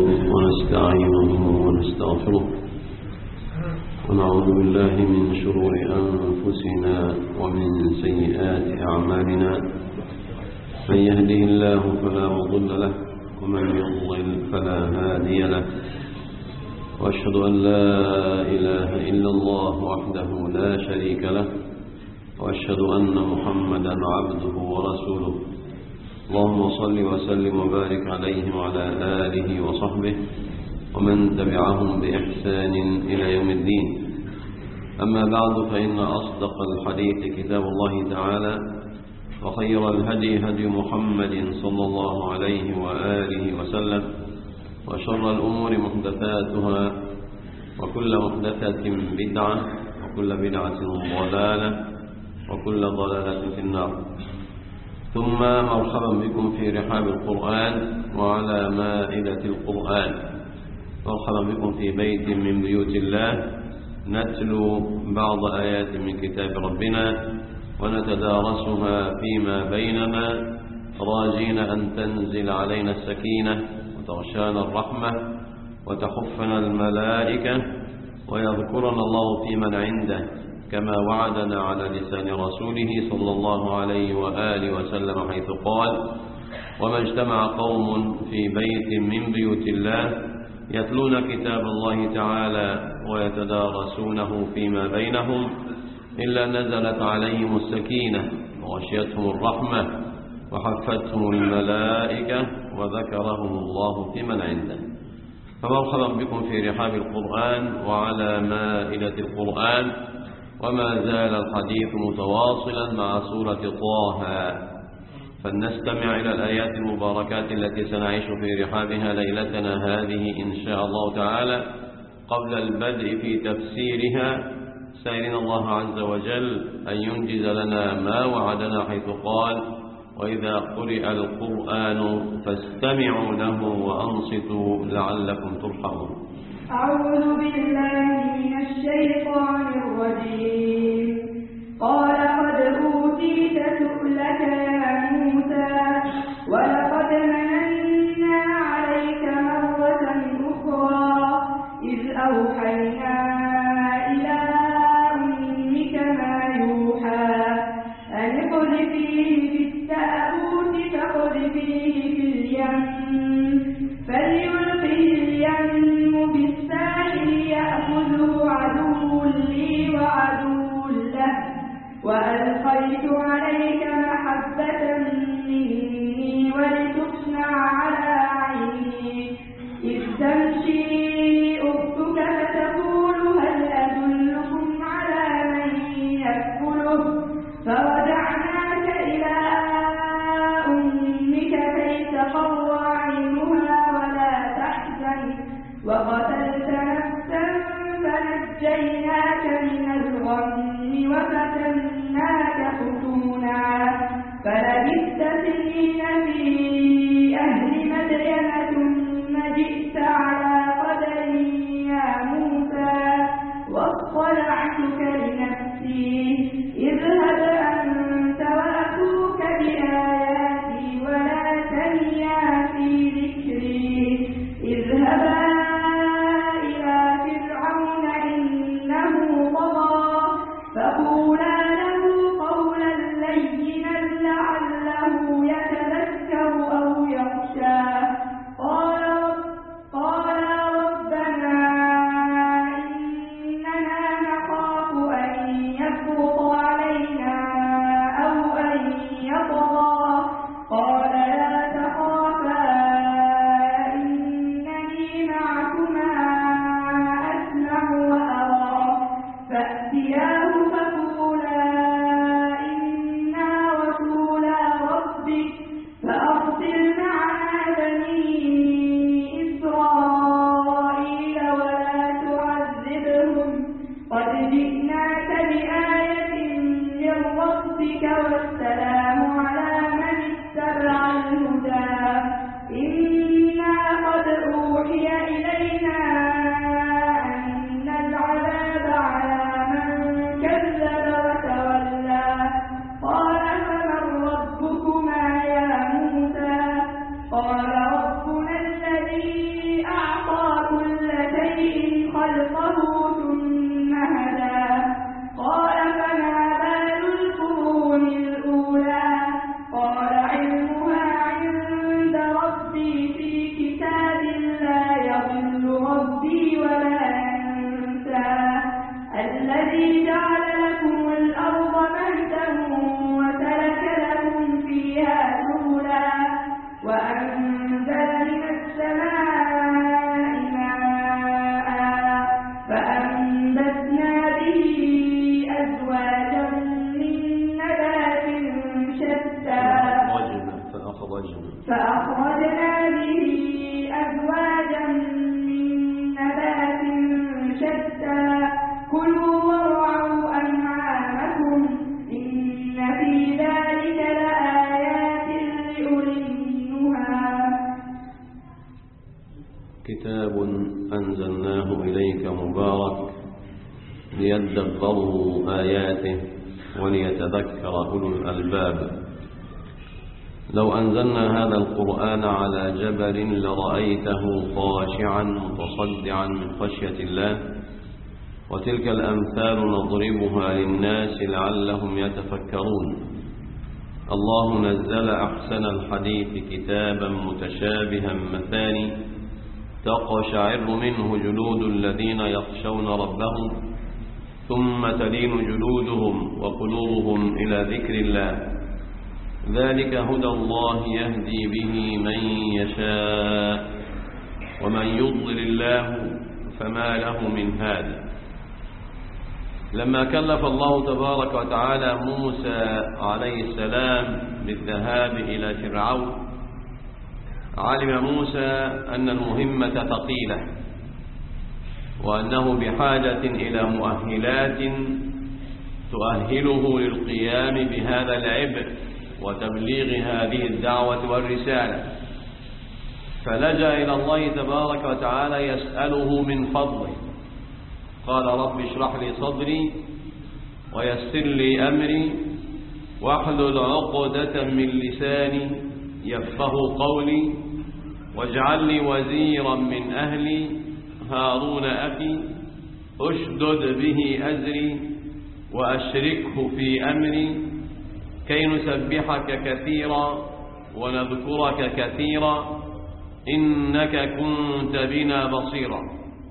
ونستعينه ونستغفره ونعوذ بالله من شرور أنفسنا ومن سيئات أعمالنا من يهده الله فلا مضل له ومن يضلل فلا هادي له وأشهد أن لا إله إلا الله وحده لا شريك له وأشهد أن محمدا عبده ورسوله اللهم صل وسلم وبارك عليه وعلى آله وصحبه ومن تبعهم بإحسان إلى يوم الدين أما بعد فإن أصدق الحديث كتاب الله تعالى وخير الهدي هدي محمد صلى الله عليه وآله وسلم وشر الأمور محدثاتها وكل محدثة بدعة وكل بدعة ضلالة وكل ضلالة في النار ثم مرحبا بكم في رحاب القرآن وعلى مائدة القرآن مرحبا بكم في بيت من بيوت الله نتلو بعض آيات من كتاب ربنا ونتدارسها فيما بيننا راجين أن تنزل علينا السكينة وتغشانا الرحمة وتخفنا الملائكة ويذكرنا الله في من عنده كما وعدنا على لسان رسوله صلى الله عليه وآله وسلم حيث قال وما اجتمع قوم في بيت من بيوت الله يتلون كتاب الله تعالى ويتدارسونه فيما بينهم إلا نزلت عليهم السكينة وغشيتهم الرحمة وحفتهم الملائكة وذكرهم الله في من عنده فمرحبا بكم في رحاب القرآن وعلى مائدة القرآن وما زال الحديث متواصلا مع سورة طه فلنستمع إلى الآيات المباركات التي سنعيش في رحابها ليلتنا هذه إن شاء الله تعالى قبل البدء في تفسيرها سائلين الله عز وجل أن ينجز لنا ما وعدنا حيث قال وإذا قرئ القرآن فاستمعوا له وأنصتوا لعلكم ترحمون أعوذ بالله من الشيطان الرجيم قال قد أوتيت سؤلك يا موسى ولقد مننا عليك مرة أخرى إذ أوحينا إلى أمك ما يوحى أن اقذفيه في التابوت فاقذفيه في اليم فليلقه اليم بالساحل يأخذه عدو لي وعدو له وألقيت عليك محبة مني ولتصنع على عيني إذ تمشي أختك فتقول هل أدلكم على من يكفله فودعناك إلى أمك كي تقر عينها ولا تحزن وقتلت نفسا فنجيناك من الغم وفتناك فتونا فلبثت سنين في أهل مدين ثم جئت على قدر خلقه ثم هدى قال فما بال القرون الأولى قال علمها عند ربي في كتاب لا يضل ربي ولا ينسى الذي جعل لكم الأرض مهدا وسلك لكم فيها سبلا وأنزل من السماء ماء فأنبتنا به أزواجا من نبات شتى فأخرجنا فأخرجنا فأخرجنا به أزواجا من نبات شتى كلوا وارعوا أنعامكم إن في ذلك لآيات لأولي النهى كتاب أنزلناه إليك مبارك ليدبروا آياته وليتذكر أولو الألباب لو أنزلنا هذا القرآن على جبل لرأيته خاشعا متصدعا من خشية الله وتلك الأمثال نضربها للناس لعلهم يتفكرون الله نزل أحسن الحديث كتابا متشابها مثاني تقشعر منه جلود الذين يخشون ربهم ثم تلين جلودهم وقلوبهم إلى ذكر الله ذلك هدى الله يهدي به من يشاء ومن يضلل الله فما له من هاد لما كلف الله تبارك وتعالى موسى عليه السلام بالذهاب إلى فرعون علم موسى أن المهمة ثقيلة وأنه بحاجة إلى مؤهلات تؤهله للقيام بهذا العبء وتبليغ هذه الدعوة والرسالة فلجأ إلى الله تبارك وتعالى يسأله من فضله قال رب اشرح لي صدري ويسر لي أمري واحلل عقدة من لساني يفقه قولي واجعل لي وزيرا من أهلي هارون أخي أشدد به أزري وأشركه في أمري كي نسبحك كثيرا ونذكرك كثيرا إنك كنت بنا بصيرا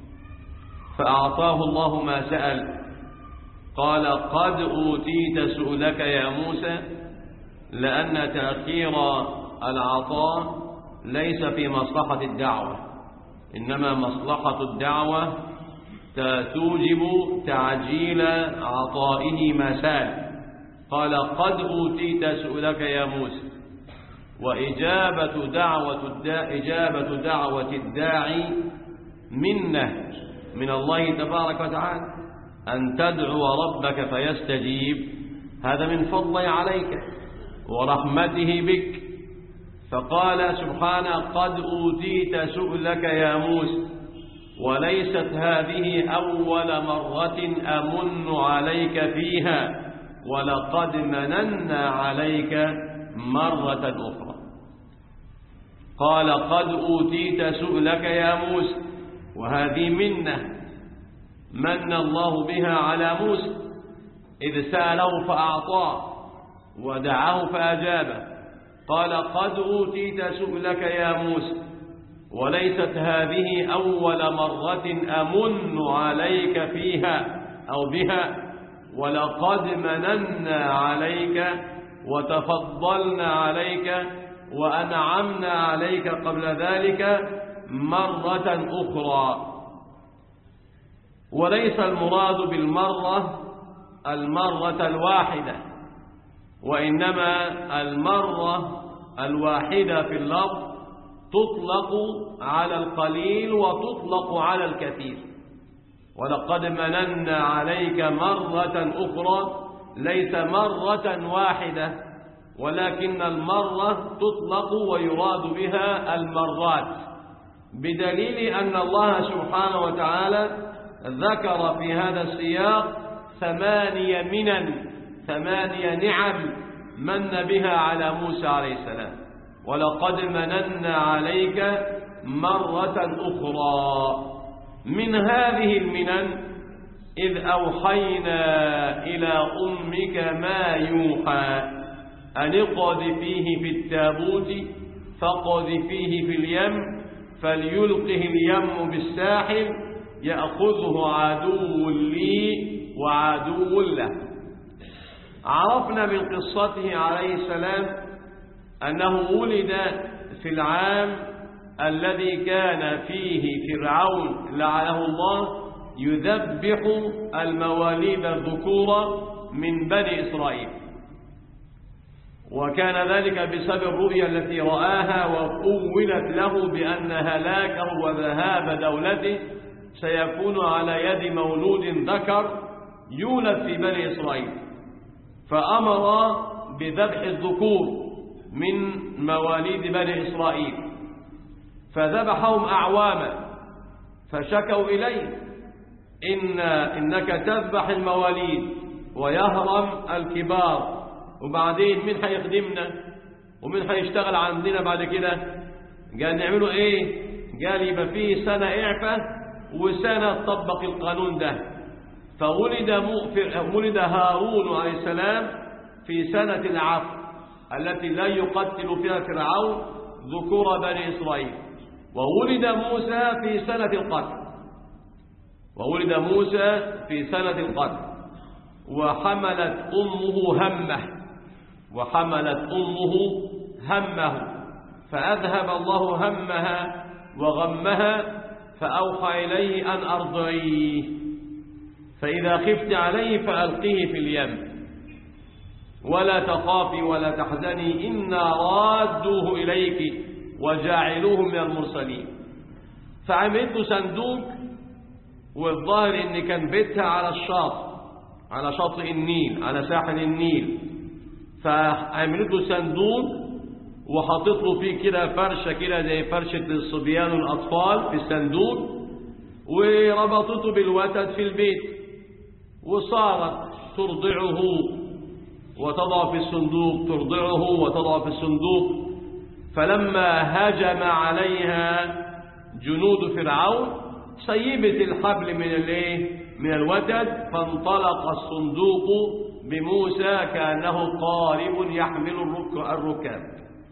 فأعطاه الله ما سأل قال قد أوتيت سؤلك يا موسى لأن تأخير العطاء ليس في مصلحة الدعوة إنما مصلحة الدعوة توجب تعجيل عطائه ما سال قال قد أوتيت سؤلك يا موسى وإجابة دعوة الداع إجابة دعوة الداعي منه من الله تبارك وتعالى أن تدعو ربك فيستجيب هذا من فضله عليك ورحمته بك فقال سبحانه قد أوتيت سؤلك يا موسى وليست هذه أول مرة أمن عليك فيها ولقد مننا عليك مرة أخرى قال قد أوتيت سؤلك يا موسى وهذه منة من الله بها على موسى إذ سأله فأعطاه ودعاه فأجابه قال قد أوتيت سؤلك يا موسى وليست هذه أول مرة أمن عليك فيها أو بها ولقد مننا عليك وتفضلنا عليك وأنعمنا عليك قبل ذلك مرة أخرى وليس المراد بالمرة المرة الواحدة وإنما المرة الواحدة في اللفظ تطلق على القليل وتطلق على الكثير ولقد مننا عليك مرة أخرى ليس مرة واحدة ولكن المرة تطلق ويراد بها المرات بدليل أن الله سبحانه وتعالى ذكر في هذا السياق ثمانية منن ثمانية نعم من بها على موسى عليه السلام ولقد مننا عليك مرة أخرى من هذه المنن إذ أوحينا إلى أمك ما يوحى أن اقذفيه في التابوت فقذفيه في اليم فليلقه اليم بالساحل يأخذه عدو لي وعدو له عرفنا من قصته عليه السلام أنه ولد في العام الذي كان فيه فرعون لعنه الله يذبح المواليد الذكور من بني إسرائيل وكان ذلك بسبب الرؤيا التي رآها وقولت له بأن هلاكه وذهاب دولته سيكون على يد مولود ذكر يولد في بني إسرائيل فأمر بذبح الذكور من مواليد بني إسرائيل فذبحهم أعواما فشكوا إليه إن إنك تذبح المواليد ويهرم الكبار وبعدين مين هيخدمنا ومين هيشتغل عندنا بعد كده قال نعمله ايه قال يبقى فيه سنة إعفة وسنة تطبق القانون ده فولد ولد هارون عليه السلام في سنة العفو التي لا يقتل فيها فرعون ذكور بني إسرائيل وولد موسى في سنة القتل وولد موسى في سنة القتل وحملت أمه همه وحملت أمه همه فأذهب الله همها وغمها فأوحى إليه أن أرضعيه فإذا خفت عليه فألقيه في اليم ولا تخافي ولا تحزني إنا رادوه إليك وجاعلوه من المرسلين فعملت صندوق والظاهر ان كان بيتها على الشاطئ على شاطئ النيل على ساحل النيل فعملته صندوق وحطت له فيه كده فرشه كده زي فرشه الصبيان والاطفال في الصندوق وربطته بالوتد في البيت وصارت ترضعه وتضع في الصندوق ترضعه وتضع في الصندوق فلما هجم عليها جنود فرعون سيبت الحبل من الايه من الوتد فانطلق الصندوق بموسى كانه قارب يحمل الركاب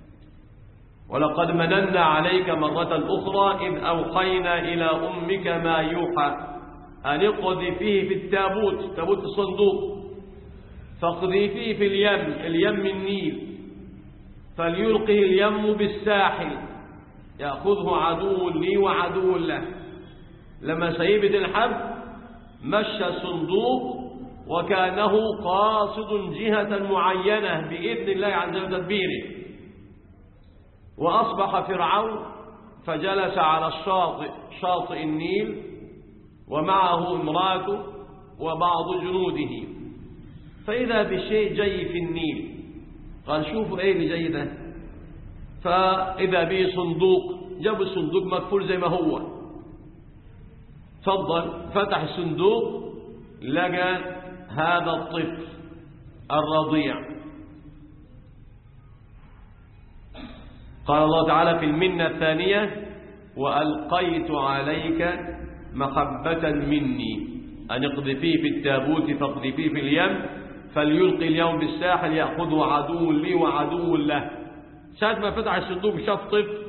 ولقد مننا عليك مرة أخرى إذ أوحينا إلى أمك ما يوحى أن اقذفيه في التابوت تابوت الصندوق فاقذفيه في اليم اليم النيل فليلقه اليم بالساحل يأخذه عدو لي وعدو له لما سيبت الحب مشى الصندوق وكانه قاصد جهة معينة بإذن الله عز وجل تدبيره وأصبح فرعون فجلس على الشاطئ شاطئ النيل ومعه امراته وبعض جنوده فإذا بشيء جاي في النيل قال شوفوا ايه اللي جاي ده فإذا به صندوق جاب الصندوق مقفول زي ما هو تفضل فتح الصندوق لقى هذا الطفل الرضيع قال الله تعالى في المنة الثانية وألقيت عليك محبة مني أن اقذفيه في التابوت فاقذفيه في اليم فليلقي اليوم بالساحل يأخذه عدو لي وعدو له ساعة ما فتح الصندوق شاف طفل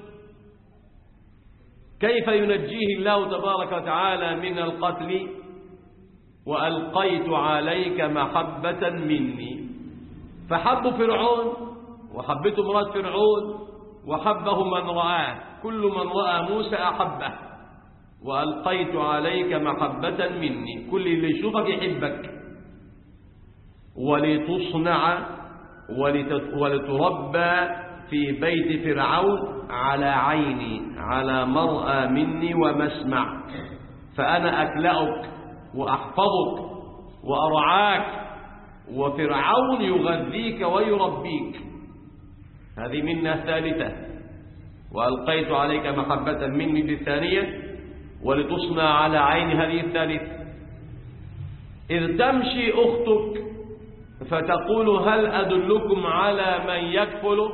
كيف ينجيه الله تبارك وتعالى من القتل وألقيت عليك محبة مني فحب فرعون وحبته مراد فرعون وحبه من رآه كل من رأى موسى أحبه وألقيت عليك محبة مني كل اللي يشوفك يحبك ولتصنع ولتربى في بيت فرعون على عيني على مرأى مني ومسمع فأنا أكلأك وأحفظك وأرعاك وفرعون يغذيك ويربيك هذه منة ثالثة وألقيت عليك محبة مني في الثانية ولتصنع على عين هذه الثالثة إذ تمشي أختك فتقول هل أدلكم على من يكفله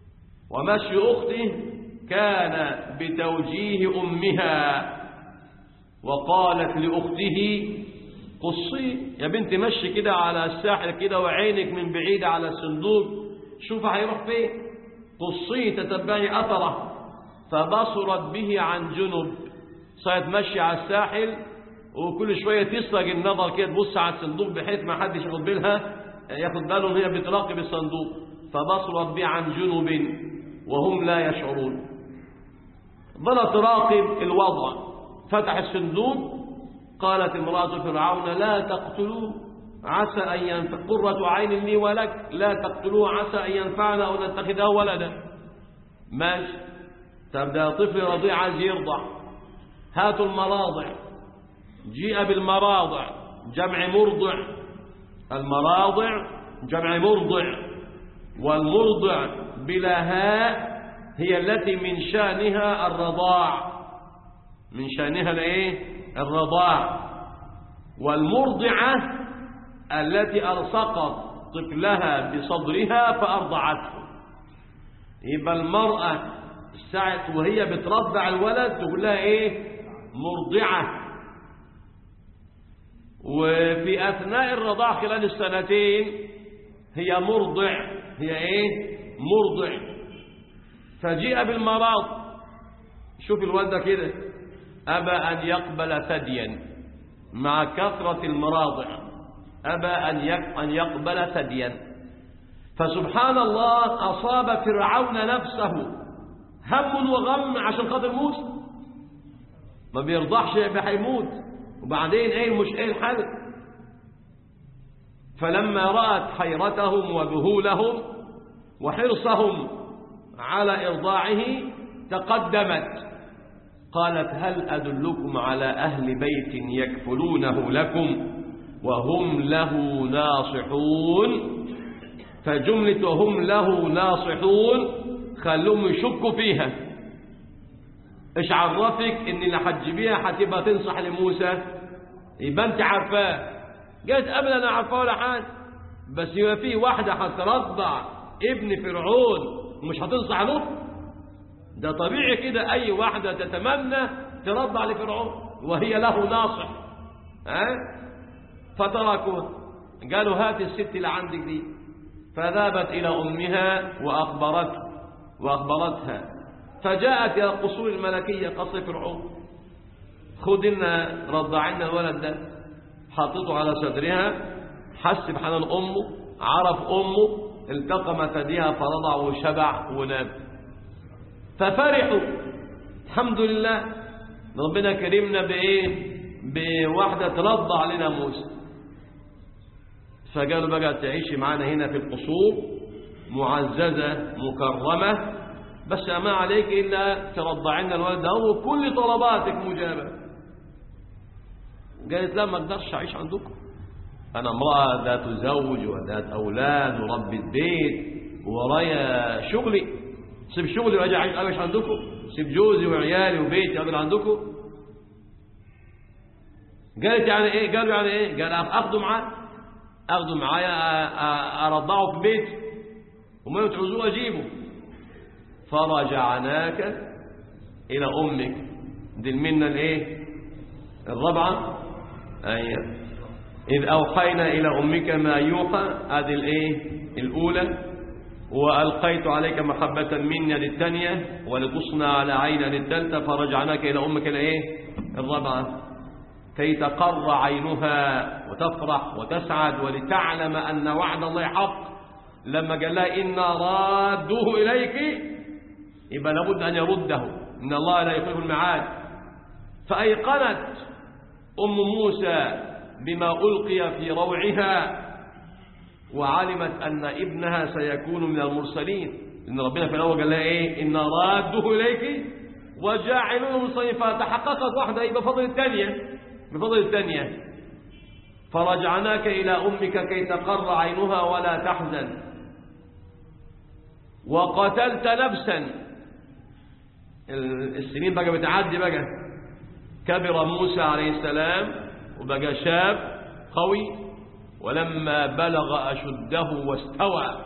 ومشي أخته كان بتوجيه أمها وقالت لأخته قصي يا بنت مشي كده على الساحل كده وعينك من بعيد على الصندوق شوف هيروح فين قصي تتبعي أثره فبصرت به عن جنب صارت مشي على الساحل وكل شوية تسرق النظر كده تبص على الصندوق بحيث ما حدش ياخد بالها ياخد باله ان هي بتراقب الصندوق فبصرت به عن جنب وهم لا يشعرون ظلت تراقب الوضع فتح الصندوق قالت امرأة فرعون لا تقتلوه عسى أن ينفع قرة عين لي ولك لا تقتلوه عسى أن ينفعنا أو نتخذه ولدا ماشي تبدأ طفل رضيع عايز يرضع هاتوا المراضع جيء بالمراضع جمع مرضع المراضع جمع مرضع والمرضع بلا هاء هي التي من شأنها الرضاع من شأنها الايه الرضاع والمرضعة التي ألصقت طفلها بصدرها فأرضعته يبقى المرأة ساعة وهي بترضع الولد تقول لها ايه مرضعة وفي أثناء الرضاع خلال السنتين هي مرضع هي ايه مرضع فجيء بالمرض شوف الوالدة كده أبى أن يقبل ثديا مع كثرة المراضع أبى أن يقبل ثديا فسبحان الله أصاب فرعون نفسه هم وغم عشان خاطر موسى ما بيرضحش يبقى هيموت وبعدين ايه مش ايه الحل فلما رأت حيرتهم وذهولهم وحرصهم على إرضاعه تقدمت قالت هل أدلكم على أهل بيت يكفلونه لكم وهم له ناصحون فجملة وهم له ناصحون خلوهم يشكوا فيها ايش عرفك ان اللي هتجيبيها هتبقى تنصح لموسى يبقى انت عارفاه قالت ابدا انا عارفاه ولا حاجه بس يبقى في واحده هترضع ابن فرعون ومش هتنصح له ده طبيعي كده اي واحده تتمنى ترضع لفرعون وهي له ناصح ها فتركوها قالوا هات الست اللي عندك دي فذهبت الى امها واخبرته واخبرتها فجاءت الى القصور الملكيه قصر فرعون خد لنا رضع لنا الولد ده حطته على صدرها حس بحنان امه عرف امه التقم ثديها فرضع وشبع ونام ففرحوا الحمد لله ربنا كرمنا بايه بواحده ترضع لنا موسى فقالوا بقى تعيشي معانا هنا في القصور معززه مكرمه بس ما عليك الا ترضعنا الولد ده وكل طلباتك مجابه قالت لا ما اقدرش اعيش عندكم انا امراه ذات زوج وذات اولاد وربة بيت ورايا شغلي سيب شغلي واجي اعيش عندكم سيب جوزي وعيالي وبيتي اقعد عندكم قالت يعني ايه قالوا يعني ايه قال اخذه معاه اخذه معايا ارضعه في بيتي وما تعوزوه اجيبه فرجعناك الى امك دي المنه الايه الرابعه ايوه اذ اوحينا الى امك ما يوحى هذه الايه الاولى والقيت عليك محبه مني للثانيه ولتصنع على عيني للثالثه فرجعناك الى امك الايه الرابعه كي تقر عينها وتفرح وتسعد ولتعلم ان وعد الله حق لما قال لها انا رادوه اليك يبقى لابد أن يرده إن الله لا يخلف الميعاد فأيقنت أم موسى بما ألقي في روعها وعلمت أن ابنها سيكون من المرسلين إن ربنا في الأول قال لها إيه إن راده إليك وجاعلونه مرسلين فتحققت واحدة بفضل الثانية بفضل الثانية فرجعناك إلى أمك كي تقر عينها ولا تحزن وقتلت نفسا السنين بقى بتعدي بقى كبر موسى عليه السلام وبقى شاب قوي ولما بلغ أشده واستوى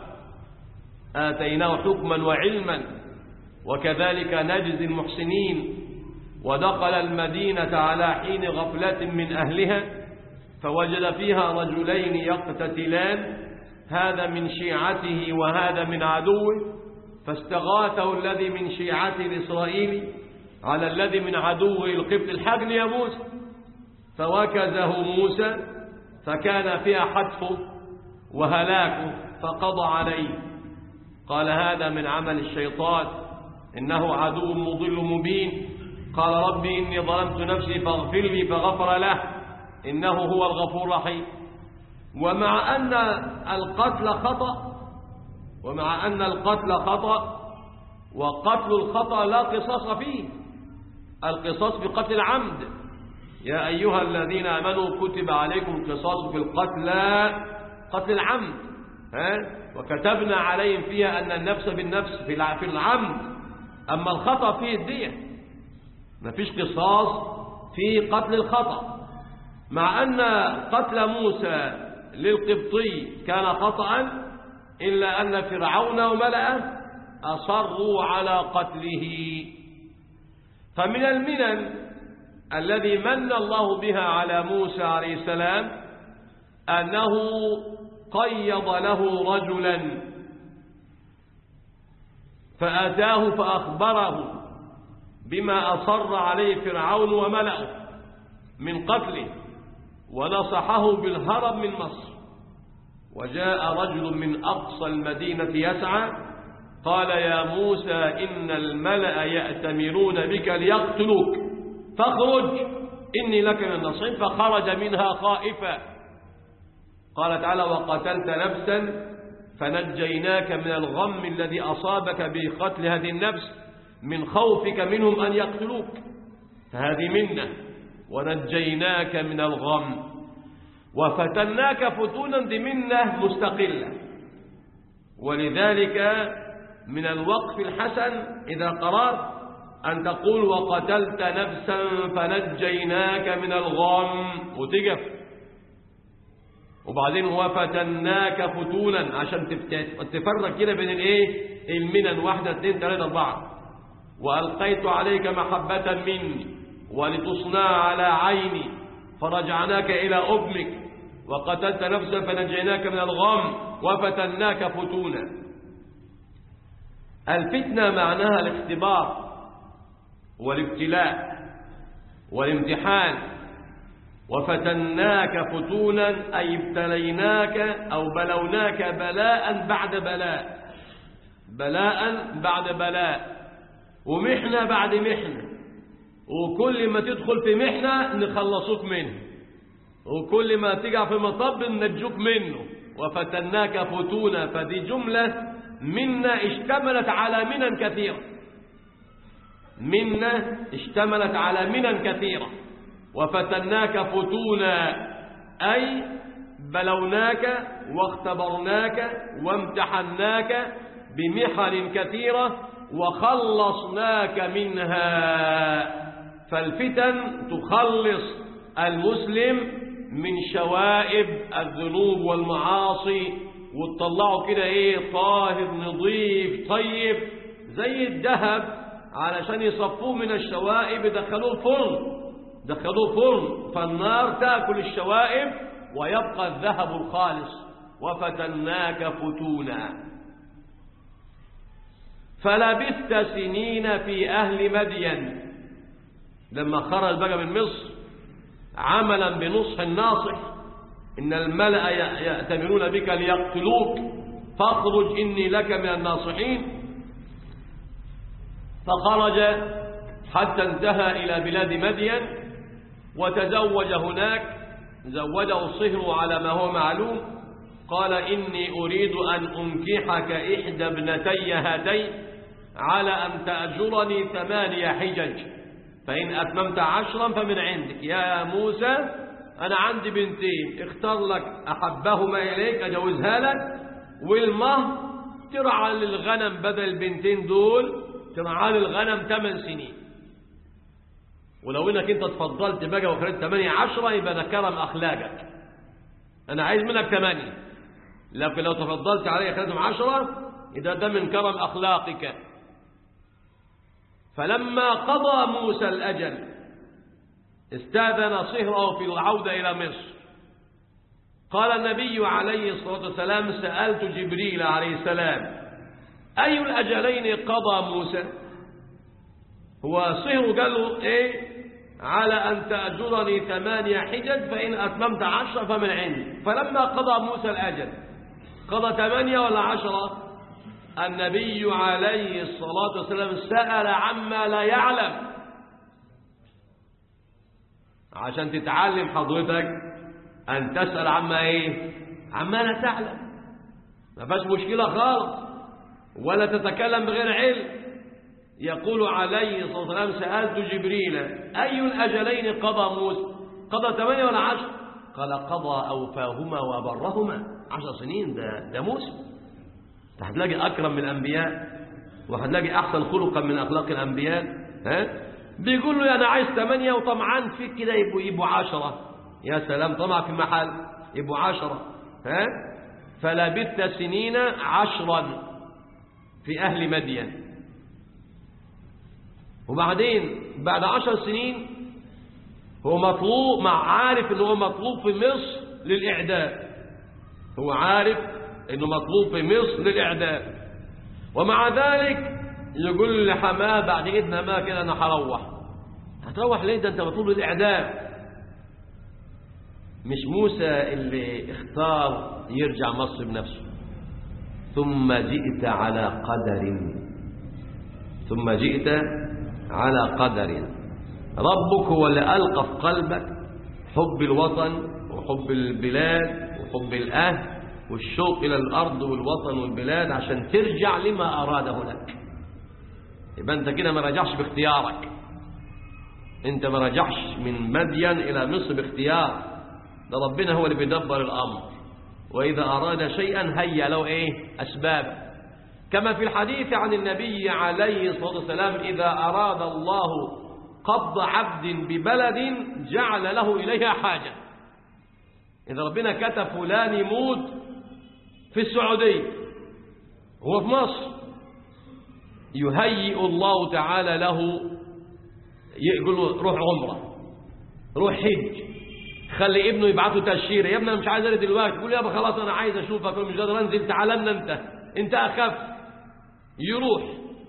آتيناه حكما وعلما وكذلك نجزي المحسنين ودخل المدينة على حين غفلة من أهلها فوجد فيها رجلين يقتتلان هذا من شيعته وهذا من عدوه فاستغاثه الذي من شيعته الإسرائيلي على الذي من عدوه القبط الحجن يا موسى فوكزه موسى فكان فيها حتفه وهلاكه فقضى عليه قال هذا من عمل الشيطان إنه عدو مضل مبين قال ربي إني ظلمت نفسي فاغفر لي فغفر له إنه هو الغفور الرحيم ومع أن القتل خطأ ومع أن القتل خطأ وقتل الخطأ لا قصاص فيه القصاص بقتل العمد يا أيها الذين آمنوا كتب عليكم القصاص في القتل قتل العمد ها؟ وكتبنا عليهم فيها أن النفس بالنفس في العمد أما الخطأ فيه الدية مفيش قصاص في قتل الخطأ مع أن قتل موسى للقبطي كان خطأ إلا أن فرعون وملأه أصروا على قتله فمن المنن الذي من الله بها على موسى عليه السلام أنه قيض له رجلا فأتاه فأخبره بما أصر عليه فرعون وملأه من قتله ونصحه بالهرب من مصر وجاء رجل من أقصى المدينة يسعى قال يا موسى إن الملأ يأتمرون بك ليقتلوك فاخرج إني لك من النصيب فخرج منها خائفا قال تعالى وقتلت نفسا فنجيناك من الغم الذي أصابك بقتل هذه النفس من خوفك منهم أن يقتلوك فهذه منة ونجيناك من الغم وفتناك فتونا دي منة مستقلة ولذلك من الوقف الحسن إذا قررت أن تقول وقتلت نفسا فنجيناك من الغم وتقف وبعدين وفتناك فتونا عشان تفرق كده بين الايه المنن واحدة اثنين ثلاثة أربعة وألقيت عليك محبة مني ولتصنع على عيني فرجعناك إلى أمك وقتلت نفسا فنجيناك من الغم وفتناك فتونا الفتنة معناها الاختبار والابتلاء والامتحان وفتناك فتونا أي ابتليناك أو بلوناك بلاء بعد بلاء بلاء بعد بلاء ومحنة بعد محنة وكل ما تدخل في محنة نخلصوك منه وكل ما تقع في مطب ننجوك منه وفتناك فتونا فدي جملة منا اشتملت على منن كثيرة منا اشتملت على منن كثيرة وفتناك فتونا أي بلوناك واختبرناك وامتحناك بمحن كثيرة وخلصناك منها فالفتن تخلص المسلم من شوائب الذنوب والمعاصي وتطلعه كده ايه طاهر نظيف طيب زي الذهب علشان يصفوه من الشوائب دخلوه الفرن دخلوه فرن فالنار تأكل الشوائب ويبقى الذهب الخالص وفتناك فتونا فلبثت سنين في أهل مدين لما خرج بقى من مصر عملا بنصح الناصح إن الملأ يأتمرون بك ليقتلوك فاخرج إني لك من الناصحين فخرج حتى انتهى إلى بلاد مدين وتزوج هناك زوجه الصهر على ما هو معلوم قال إني أريد أن أنكحك إحدى ابنتي هاتين على أن تأجرني ثمانية حجج فإن أتممت عشرا فمن عندك يا موسى أنا عندي بنتين اختار لك أحبهما إليك أجوزها لك والمهر ترعى للغنم بدل البنتين دول ترعى للغنم ثمان سنين ولو انك انت تفضلت بقى وخرجت 8 10 يبقى ده كرم اخلاقك انا عايز منك 8 لكن لو تفضلت علي خرجتهم 10 يبقى ده من كرم اخلاقك فلما قضى موسى الأجل استاذن صهره في العودة إلى مصر قال النبي عليه الصلاة والسلام سألت جبريل عليه السلام أي الأجلين قضى موسى هو صهر قال له إيه على أن تأجرني ثمانية حجج فإن أتممت عشرة فمن عندي فلما قضى موسى الأجل قضى ثمانية ولا عشرة النبي عليه الصلاة والسلام سأل عما لا يعلم عشان تتعلم حضرتك أن تسأل عما إيه عما لا تعلم ما فيهاش مشكلة خالص ولا تتكلم بغير علم يقول عليه الصلاة والسلام سألت جبريل أي الأجلين قضى موسى قضى ثمانية ولا عشر قال قضى أوفاهما وأبرهما عشر سنين ده, ده موسى هتلاقي أكرم من الأنبياء وهتلاقي أحسن خلقا من أخلاق الأنبياء ها بيقول له أنا عايز ثمانية وطمعان فيك كده يبقوا يبقوا عشرة يا سلام طمع في محل يبقوا عشرة ها فلبثت سنين عشرا في أهل مدين وبعدين بعد عشر سنين هو مطلوب مع عارف انه هو مطلوب في مصر للإعدام هو عارف انه مطلوب في مصر للإعدام ومع ذلك يقول لحماه بعد إذن ما كده أنا هروح هتروح ليه ده أنت مطلوب للإعدام مش موسى اللي اختار يرجع مصر بنفسه ثم جئت على قدر ثم جئت على قدر ربك هو اللي ألقى في قلبك حب الوطن وحب البلاد وحب الأهل والشوق إلى الأرض والوطن والبلاد عشان ترجع لما أراده لك يبقى أنت كده ما رجعش باختيارك أنت ما رجعش من مدين إلى مصر باختيار ده ربنا هو اللي بيدبر الأمر وإذا أراد شيئا هيا له إيه أسباب كما في الحديث عن النبي عليه الصلاة والسلام إذا أراد الله قبض عبد ببلد جعل له إليها حاجة إذا ربنا كتب فلان يموت في السعودية هو في مصر يهيئ الله تعالى له يقول له روح عمرة روح حج خلي ابنه يبعثه تأشيرة يا ابني انا مش عايز ارد دلوقتي يقول يابا خلاص انا عايز اشوفك مش قادر انزل تعال لنا انت انت اخف يروح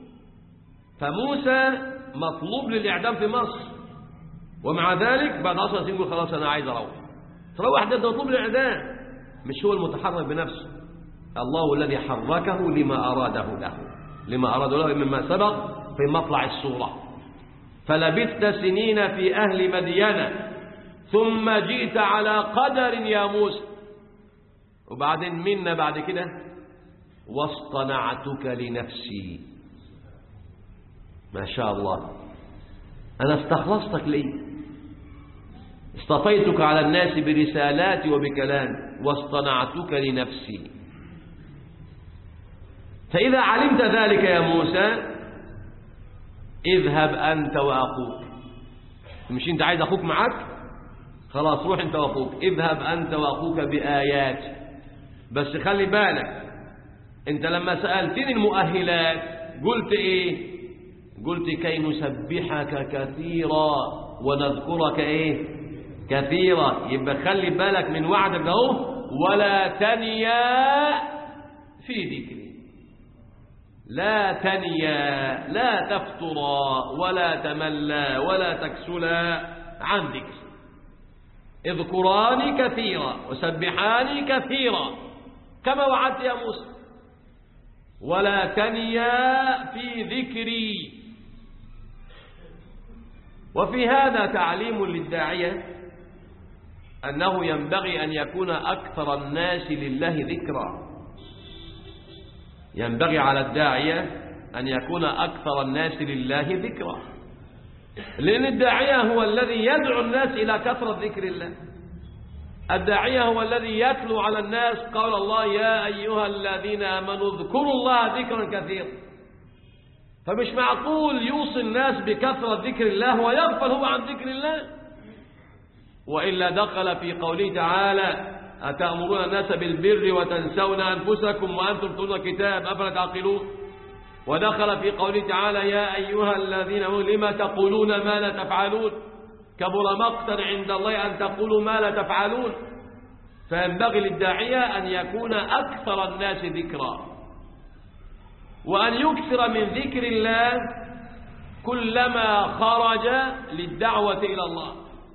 فموسى مطلوب للاعدام في مصر ومع ذلك بعد 10 سنين يقول خلاص انا عايز اروح تروح ده ده مطلوب للاعدام مش هو المتحرك بنفسه الله الذي حركه لما اراده له لما اراده له مما سبق في مطلع السوره فلبثت سنين في اهل مدينه ثم جئت على قدر يا موسى وبعدين منا بعد كده واصطنعتك لنفسي ما شاء الله أنا استخلصتك لي اصطفيتك على الناس برسالاتي وبكلامي واصطنعتك لنفسي فإذا علمت ذلك يا موسى اذهب أنت وأخوك مش أنت عايز أخوك معك خلاص روح أنت وأخوك اذهب أنت وأخوك بآياتي بس خلي بالك أنت لما سألتني المؤهلات قلت إيه قلت كي نسبحك كثيرا ونذكرك إيه كثيرا يبقى خلي بالك من وعدك اهو ولا تنيا في ذكري لا تنيا لا تفترا ولا تملا ولا تكسلا عن ذكري اذكراني كثيرا وسبحاني كثيرا كما وعدت يا موسى ولا تنيا في ذكري وفي هذا تعليم للداعية أنه ينبغي أن يكون أكثر الناس لله ذكرا ينبغي على الداعية أن يكون أكثر الناس لله ذكرا لأن الداعية هو الذي يدعو الناس إلى كثرة ذكر الله الداعية هو الذي يتلو على الناس قول الله يا أيها الذين آمنوا اذكروا الله ذكرا كثيرا فمش معقول يوصي الناس بكثرة ذكر الله ويغفل هو عن ذكر الله وإلا دخل في قوله تعالى أتأمرون الناس بالبر وتنسون أنفسكم وأنتم تتلون الكتاب أفلا تعقلون ودخل في قوله تعالى يا أيها الذين آمنوا لما تقولون ما لا تفعلون كبر مقتا عند الله أن تقولوا ما لا تفعلون فينبغي للداعية أن يكون أكثر الناس ذكرا وأن يكثر من ذكر الله كلما خرج للدعوة إلى الله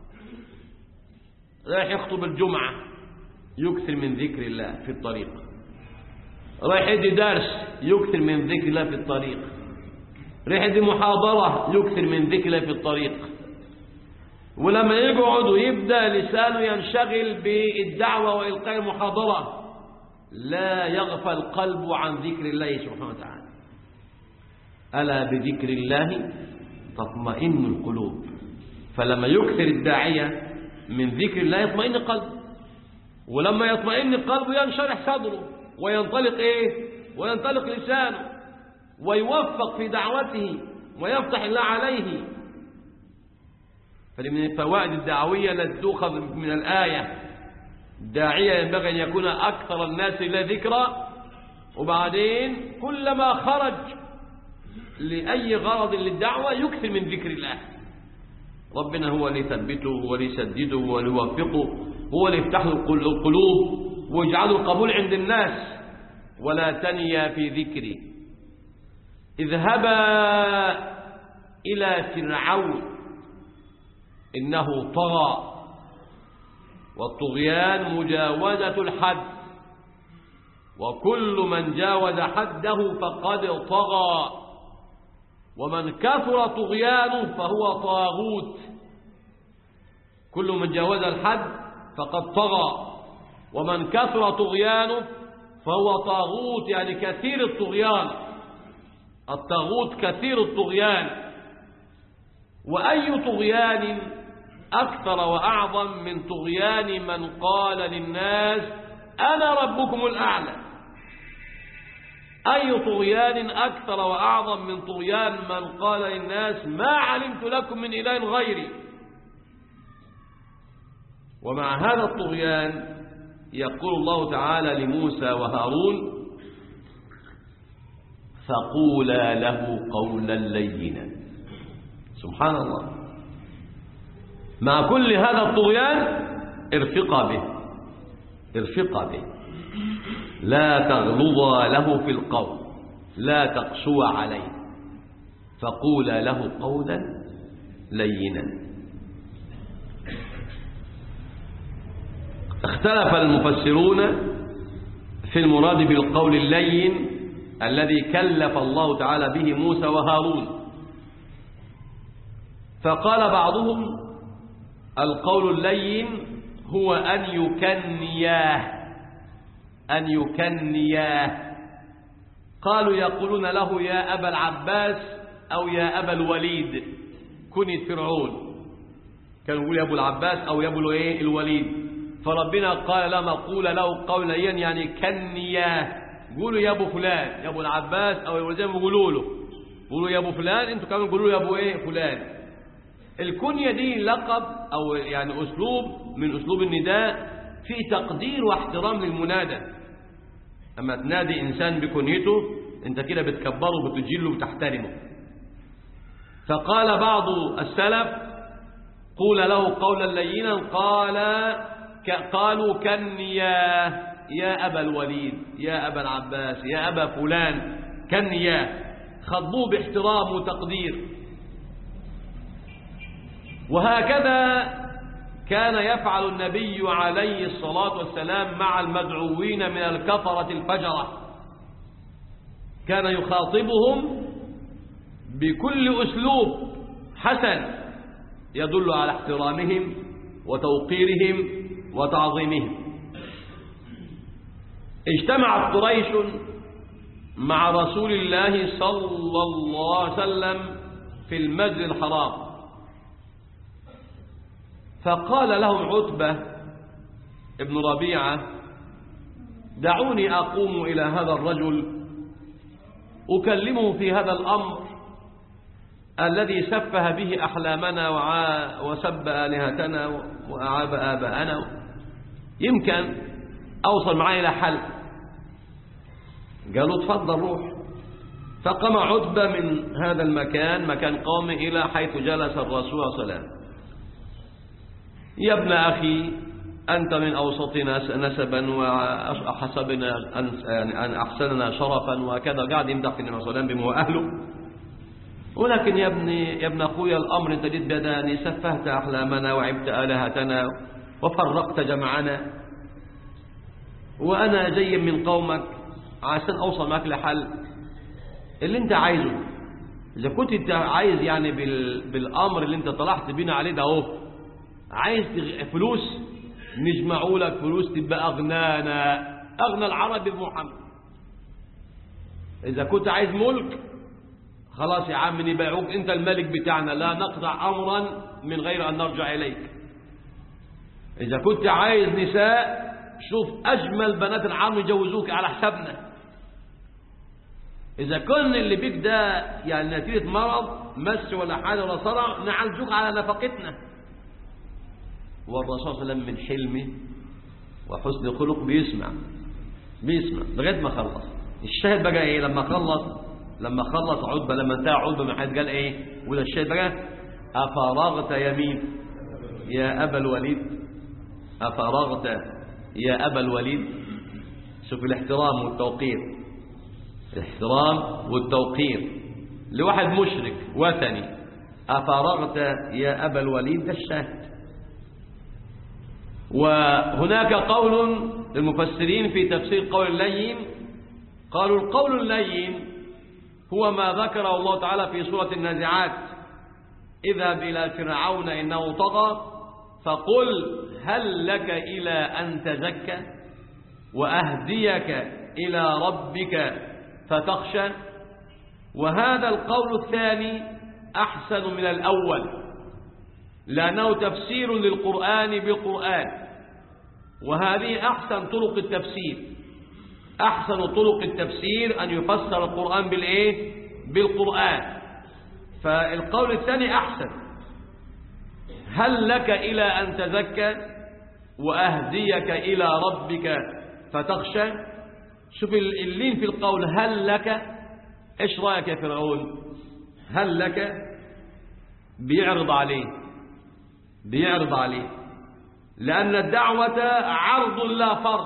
رايح يخطب الجمعة يكثر من ذكر الله في الطريق رايح يدي درس يكثر من ذكر الله في الطريق رايح يدي محاضرة يكثر من ذكر الله في الطريق ولما يقعد ويبدأ لسانه ينشغل بالدعوة وإلقاء المحاضرة لا يغفل قلبه عن ذكر الله سبحانه وتعالى ألا بذكر الله تطمئن القلوب فلما يكثر الداعية من ذكر الله يطمئن قلبه ولما يطمئن قلبه ينشرح صدره وينطلق ايه وينطلق لسانه ويوفق في دعوته ويفتح الله عليه فمن الفوائد الدعوية التي تؤخذ من الآية الداعية ينبغي أن يكون أكثر الناس إلى ذكرى وبعدين كلما خرج لأي غرض للدعوة يكثر من ذكر الله ربنا هو اللي يثبته هو اللي يسدده هو اللي يوفقه هو اللي يفتح له القلوب ويجعل القبول عند الناس ولا تنيا في ذكري اذهبا إلى فرعون إنه طغى والطغيان مجاوزة الحد وكل من جاوز حده فقد طغى ومن كثر طغيانه فهو طاغوت كل من جاوز الحد فقد طغى ومن كثر طغيانه فهو طاغوت يعني كثير الطغيان الطاغوت كثير الطغيان وأي طغيان أكثر وأعظم من طغيان من قال للناس أنا ربكم الأعلى أي طغيان أكثر وأعظم من طغيان من قال للناس ما علمت لكم من إله غيري ومع هذا الطغيان يقول الله تعالى لموسى وهارون فقولا له قولا لينا سبحان الله مع كل هذا الطغيان ارفقا به ارفقا به لا تغلظا له في القول لا تقسوا عليه فقولا له قولا لينا اختلف المفسرون في المراد بالقول اللين الذي كلف الله تعالى به موسى وهارون فقال بعضهم القول اللين هو أن يكنياه أن يكنياه قالوا يقولون له يا أبا العباس أو يا أبا الوليد كنت فرعون كانوا يقولوا يا أبو العباس أو يا أبو إيه الوليد فربنا قال لما قول له قولا يعني كنياه قولوا يا أبو فلان يا أبو العباس أو يا زي ما بيقولوا له قولوا يا أبو فلان أنتوا كمان قولوا يا أبو إيه فلان الكنية دي لقب أو يعني أسلوب من أسلوب النداء في تقدير واحترام للمنادى أما تنادي إنسان بكنيته أنت كده بتكبره وبتجله وبتحترمه فقال بعض السلف قول له قولا لينا قال قالوا كنيا يا أبا الوليد يا أبا العباس يا أبا فلان كنيا خطبوه باحترام وتقدير وهكذا كان يفعل النبي عليه الصلاة والسلام مع المدعوين من الكفرة الفجرة كان يخاطبهم بكل أسلوب حسن يدل على احترامهم وتوقيرهم وتعظيمهم اجتمعت قريش مع رسول الله صلى الله عليه وسلم في المسجد الحرام فقال لهم عتبة ابن ربيعة دعوني أقوم إلى هذا الرجل أكلمه في هذا الأمر الذي سفه به أحلامنا وسب آلهتنا وأعاب آباءنا يمكن أوصل معي إلى حل قالوا تفضل روح فقام عتبة من هذا المكان مكان قومه إلى حيث جلس الرسول صلى الله عليه وسلم يا ابن أخي أنت من أوسطنا نسبا وحسبنا أن أحسننا شرفا وكذا قاعد يمدح في النبي صلى الله عليه وسلم بما هو أهله ولكن يا ابني يا ابن أخويا الأمر أنت جد بداني سفهت أحلامنا وعبت آلهتنا وفرقت جمعنا وأنا جاي من قومك عشان أوصل معك لحل اللي أنت عايزه إذا كنت أنت عايز يعني بال... بالأمر اللي أنت طلعت بينا عليه ده أهو عايز تغ... فلوس نجمعوا لك فلوس تبقى أغنانا أغنى العرب بمحمد إذا كنت عايز ملك خلاص يا عم نبيعوك أنت الملك بتاعنا لا نقطع أمرا من غير أن نرجع إليك إذا كنت عايز نساء شوف أجمل بنات العالم يجوزوك على حسابنا إذا كان اللي بيك ده يعني نتيجة مرض مس ولا حاجة ولا صرع نعالجوك على نفقتنا والرسول صلى الله عليه وسلم من حلمه وحسن خلق بيسمع بيسمع لغاية ما خلص الشاهد بقى ايه لما خلص لما خلص عتبة لما انتهى عتبة من حيث قال ايه وده الشاهد بقى أفرغت يمين يا أبا الوليد أفرغت يا أبا الوليد شوف الاحترام والتوقير الاحترام والتوقير لواحد مشرك وثني أفرغت يا أبا الوليد ده الشاهد وهناك قول للمفسرين في تفسير قول اللين قالوا القول اللين هو ما ذكره الله تعالى في سورة النازعات اذهب إلى فرعون إنه طغى فقل هل لك إلى أن تزكى وأهديك إلى ربك فتخشى وهذا القول الثاني أحسن من الأول لأنه تفسير للقرآن بالقرآن وهذه أحسن طرق التفسير أحسن طرق التفسير أن يفسر القرآن بالإيه؟ بالقرآن فالقول الثاني أحسن هل لك إلى أن تزكى وأهديك إلى ربك فتخشى شوف اللين في القول هل لك إيش رأيك يا فرعون هل لك بيعرض عليه بيعرض عليه لأن الدعوة عرض لا فرض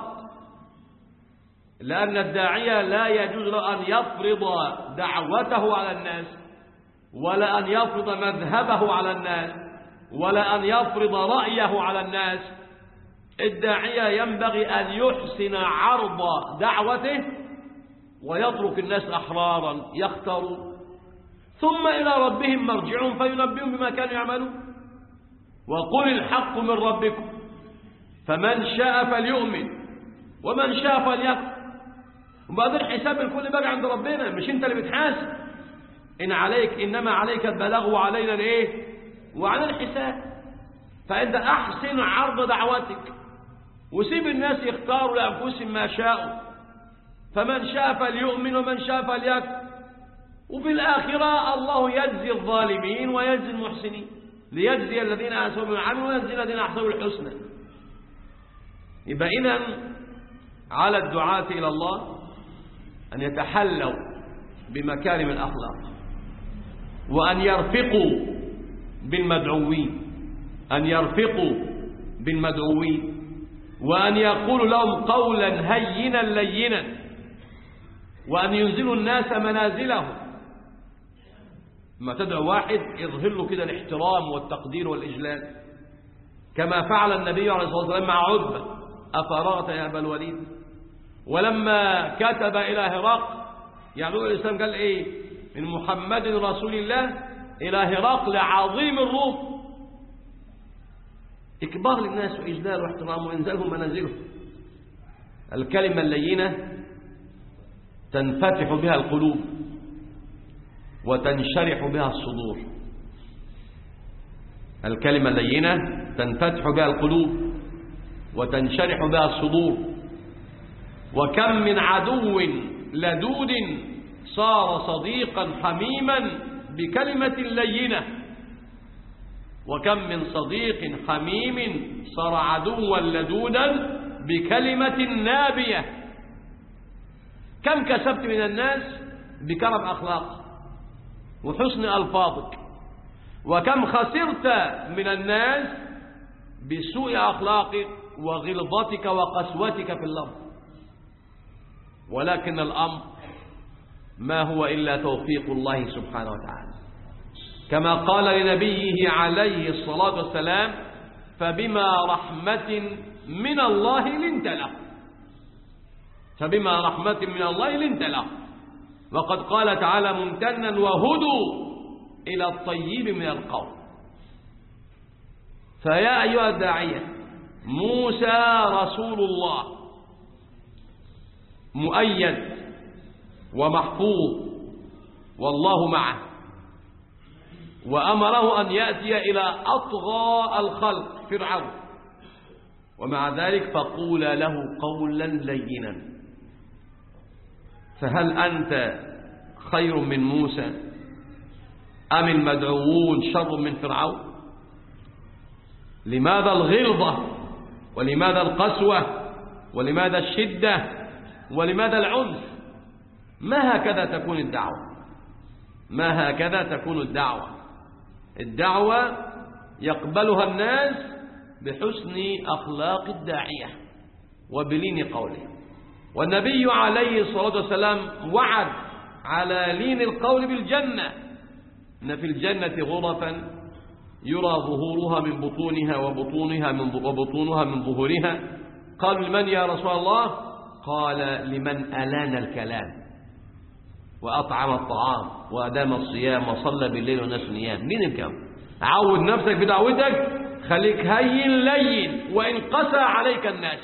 لأن الداعية لا يجوز له أن يفرض دعوته على الناس ولا أن يفرض مذهبه على الناس ولا أن يفرض رأيه على الناس الداعية ينبغي أن يحسن عرض دعوته ويترك الناس أحرارا يختاروا ثم إلى ربهم مرجعهم فينبئهم بما كانوا يعملون وقل الحق من ربكم فمن شاء فليؤمن ومن شاء فليكفر وبعدين حساب الكل بقى عند ربنا مش انت اللي بتحاسب ان عليك انما عليك البلاغ وعلينا الايه وعلى الحساب فانت احسن عرض دعوتك وسيب الناس يختاروا لانفسهم ما شاءوا فمن شاء فليؤمن ومن شاء فليكفر وفي الآخرة الله يجزي الظالمين ويجزي المحسنين ليجزي الذين أحسنوا بالعمل ويجزي الذين أحسنوا الحسنى يبقى إذا على الدعاة إلى الله أن يتحلوا بمكارم الأخلاق وأن يرفقوا بالمدعوين أن يرفقوا بالمدعوين وأن يقولوا لهم قولا هينا لينا وأن ينزلوا الناس منازلهم ما تدعو واحد يظهر له كده الاحترام والتقدير والإجلال كما فعل النبي عليه الصلاة والسلام مع عتبة أفرغت يا أبا الوليد ولما كتب إلى هرقل يعني الإسلام قال إيه من محمد رسول الله إلى هرقل عظيم الروم إكبار للناس وإجلال واحترام وإنزالهم منازلهم الكلمة اللينة تنفتح بها القلوب وتنشرح بها الصدور الكلمة اللينة تنفتح بها القلوب وتنشرح بها الصدور وكم من عدو لدود صار صديقا حميما بكلمة لينة وكم من صديق حميم صار عدوا لدودا بكلمة نابية كم كسبت من الناس بكرم أخلاق وحسن ألفاظك وكم خسرت من الناس بسوء أخلاقك وغلظتك وقسوتك في اللفظ ولكن الأمر ما هو إلا توفيق الله سبحانه وتعالى كما قال لنبيه عليه الصلاة والسلام فبما رحمة من الله لنت له فبما رحمة من الله لنت له وقد قال تعالى ممتنا وهدوا إلى الطيب من القول فيا أيها الداعية موسى رسول الله مؤيد ومحفوظ والله معه وأمره أن يأتي إلى أطغى الخلق فرعون ومع ذلك فقول له قولا لينا فهل أنت خير من موسى أم المدعوون شر من فرعون لماذا الغلظة ولماذا القسوة ولماذا الشدة ولماذا العنف ما هكذا تكون الدعوة ما هكذا تكون الدعوة الدعوة يقبلها الناس بحسن أخلاق الداعية وبلين قوله والنبي عليه الصلاة والسلام وعد على لين القول بالجنة إن في الجنة غرفا يرى ظهورها من بطونها وبطونها من وبطونها من ظهورها قالوا لمن يا رسول الله قال لمن ألان الكلام وأطعم الطعام وأدام الصيام وصلى بالليل والناس نيام مين الكلام عود نفسك بدعوتك خليك هين لين وإن قسى عليك الناس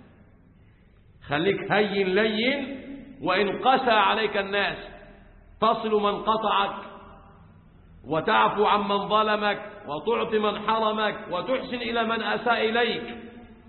خليك هين لين وإن قسى عليك الناس تصل من قطعك وتعفو عمن ظلمك وتعطي من حرمك وتحسن إلى من أساء إليك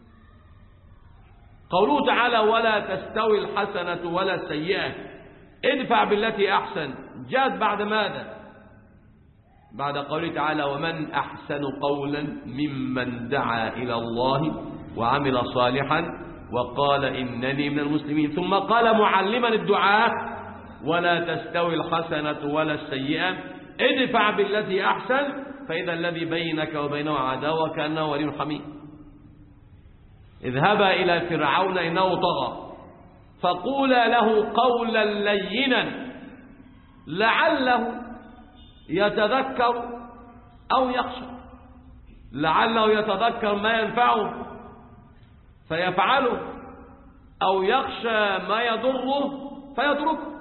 قوله تعالى ولا تستوي الحسنة ولا السيئة ادفع بالتي أحسن جاءت بعد ماذا بعد قوله تعالى ومن أحسن قولا ممن دعا إلى الله وعمل صالحا وقال إنني من المسلمين ثم قال معلما الدعاء ولا تستوي الحسنة ولا السيئة ادفع بالتي أحسن فإذا الذي بينك وبينه عداوة كأنه ولي حميد اذهبا إلى فرعون إنه طغى فقولا له قولا لينا لعله يتذكر أو يخشى لعله يتذكر ما ينفعه فيفعله أو يخشى ما يضره فيتركه